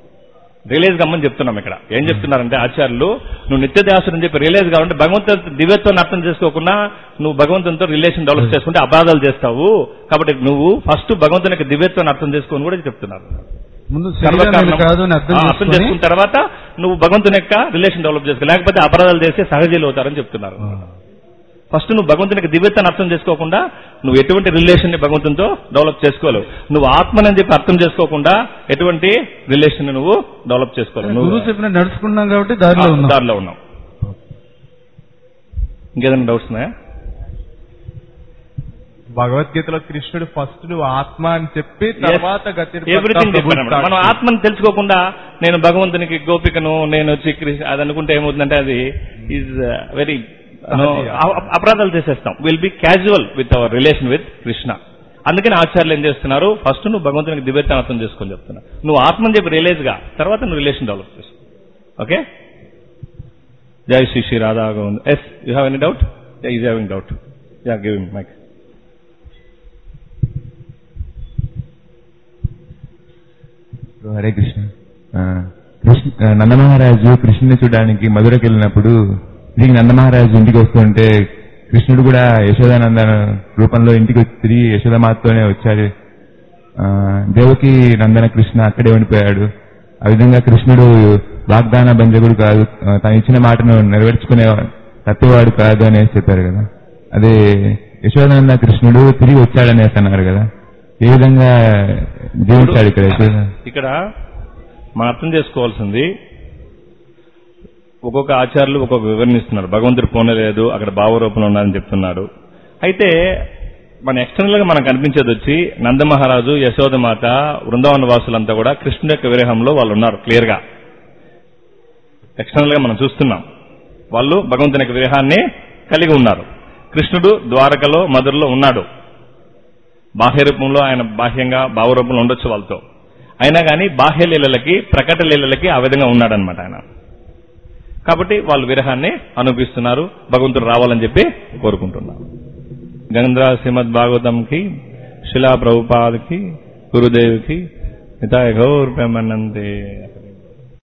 రిలీజ్ కమ్మని చెప్తున్నాం ఇక్కడ ఏం చెప్తున్నారంటే ఆచార్యులు నువ్వు నిత్యదాసుడు అని చెప్పి రిలీజ్ కావాలంటే భగవంతుని దివ్యత్వాన్ని అర్థం చేసుకోకుండా నువ్వు భగవంతునితో రిలేషన్ డెవలప్ చేసుకుంటే అపరాధాలు చేస్తావు కాబట్టి నువ్వు ఫస్ట్ భగవంతుని యొక్క దివ్యత్వాన్ని అర్థం చేసుకోని కూడా చెప్తున్నారు ముందు శరీరం నేను సర్వకారణం- కాదు అని అర్థం ఆ, అర్థం చేసుకొని చేసుకున్న తర్వాత నువ్వు భగవంతుని యొక్క రిలేషన్ డెవలప్ చేసుకో లేకపోతే అపరాధాలు చేస్తే సహజీలు అవుతారని చెప్తున్నారు ఫస్ట్ నువ్వు భగవంతునికి దివ్యతను అర్థం చేసుకోకుండా నువ్వు ఎటువంటి రిలేషన్ ని భగవంతునితో డెవలప్ చేసుకోలేవు నువ్వు ఆత్మనని చెప్పి అర్థం చేసుకోకుండా ఎటువంటి రిలేషన్ నువ్వు డెవలప్ చేసుకోలేవు నువ్వు గురువు చెప్పిన నడుచుకున్నాం కాబట్టి దారిలో ఆ, ఉన్నాం దారిలో ఉన్నావు ఇంకేదైనా డౌట్స్ ఉన్నాయా భగవద్గీతలో కృష్ణుడు ఫస్ట్ నువ్వు ఆత్మ అని చెప్పి తర్వాత గతి ఎవ్రీథింగ్ చెప్పాను మనం ఆత్మని తెలుసుకోకుండా నేను భగవంతునికి గోపికను నేను వచ్చి కృష్ణ అది అనుకుంటే ఏమవుతుందంటే అది ఈజ్ వెరీ అపరాధాలు చేసేస్తాం will be casual with our relation with Krishna అందుకని ఆచార్యులు ఏం చేస్తున్నారు ఫస్ట్ నువ్వు భగవంతునికి దివ్యతను అర్థం చేసుకొని చెప్తున్నా నువ్వు ఆత్మని చెప్పి రిలేజ్ గా తర్వాత నువ్వు రిలేషన్ డెవలప్ చేసుకో okay Jai Shri Shri Radha Govind. Yes, you have any doubt? Yeah, he's having doubt. Yeah, give him mic. Hare Krishna ఆ, కృష్ణ ఆ, నందమహారాజు కృష్ణుని చూడడానికి మధురకు వెళ్ళినప్పుడు తిరిగి నందమహారాజు ఇంటికి వస్తుంటే కృష్ణుడు కూడా యశోదానంద రూపంలో ఇంటికి వచ్చి తిరిగి యశోదమాతతోనే వచ్చాడు ఆ, దేవకి నందన కృష్ణ అక్కడే ఉండిపోయాడు ఆ విధంగా కృష్ణుడు వాగ్దాన బంజకుడు కాదు ఆ, తను ఇచ్చిన మాటను నెరవేర్చుకునే తత్వవాడు కాదు అనేసి చెప్పారు కదా అదే యశోదానంద కృష్ణుడు తిరిగి వచ్చాడనేసి అన్నారు కదా ఏ విధంగా జీవించాడు ఇక్కడ యశోద ఇక్కడ మనం అర్థం చేసుకోవాల్సింది ఒక్కొక్క ఆచార్యులు ఒక్కొక్క వివరణిస్తున్నారు భగవంతుడు పోనలేదు అక్కడ భావరూపంలో ఉన్నారని చెప్తున్నాడు అయితే మన ఎక్స్టర్నల్ గా మనకు కనిపించేది వచ్చి నందమహారాజు యశోదమాత బృందావన వాసులంతా కూడా కృష్ణుడి యొక్క విరహంలో వాళ్ళు ఉన్నారు క్లియర్ గా ఎక్స్టర్నల్ గా మనం చూస్తున్నాం వాళ్ళు భగవంతుని యొక్క విరహాన్ని కలిగి ఉన్నారు కృష్ణుడు ద్వారకలో మధురలో ఉన్నాడు బాహ్య రూపంలో ఆయన బాహ్యంగా భావరూపంలో ఉండొచ్చు వాళ్ళతో అయినా కానీ బాహ్య లీలలకి ప్రకట లీలలకి ఆ విధంగా ఉన్నాడనమాట ఆయన కాబట్టి వాళ్ళు విరహాన్ని అనుభవిస్తున్నారు భగవంతుడు రావాలని చెప్పి కోరుకుంటున్నారు గంధ్రా శ్రీమద్ భాగవతంకి శిలా ప్రభుపాదకి గురుదేవికి మితాయ గౌర్ ప్రేమన్నంతే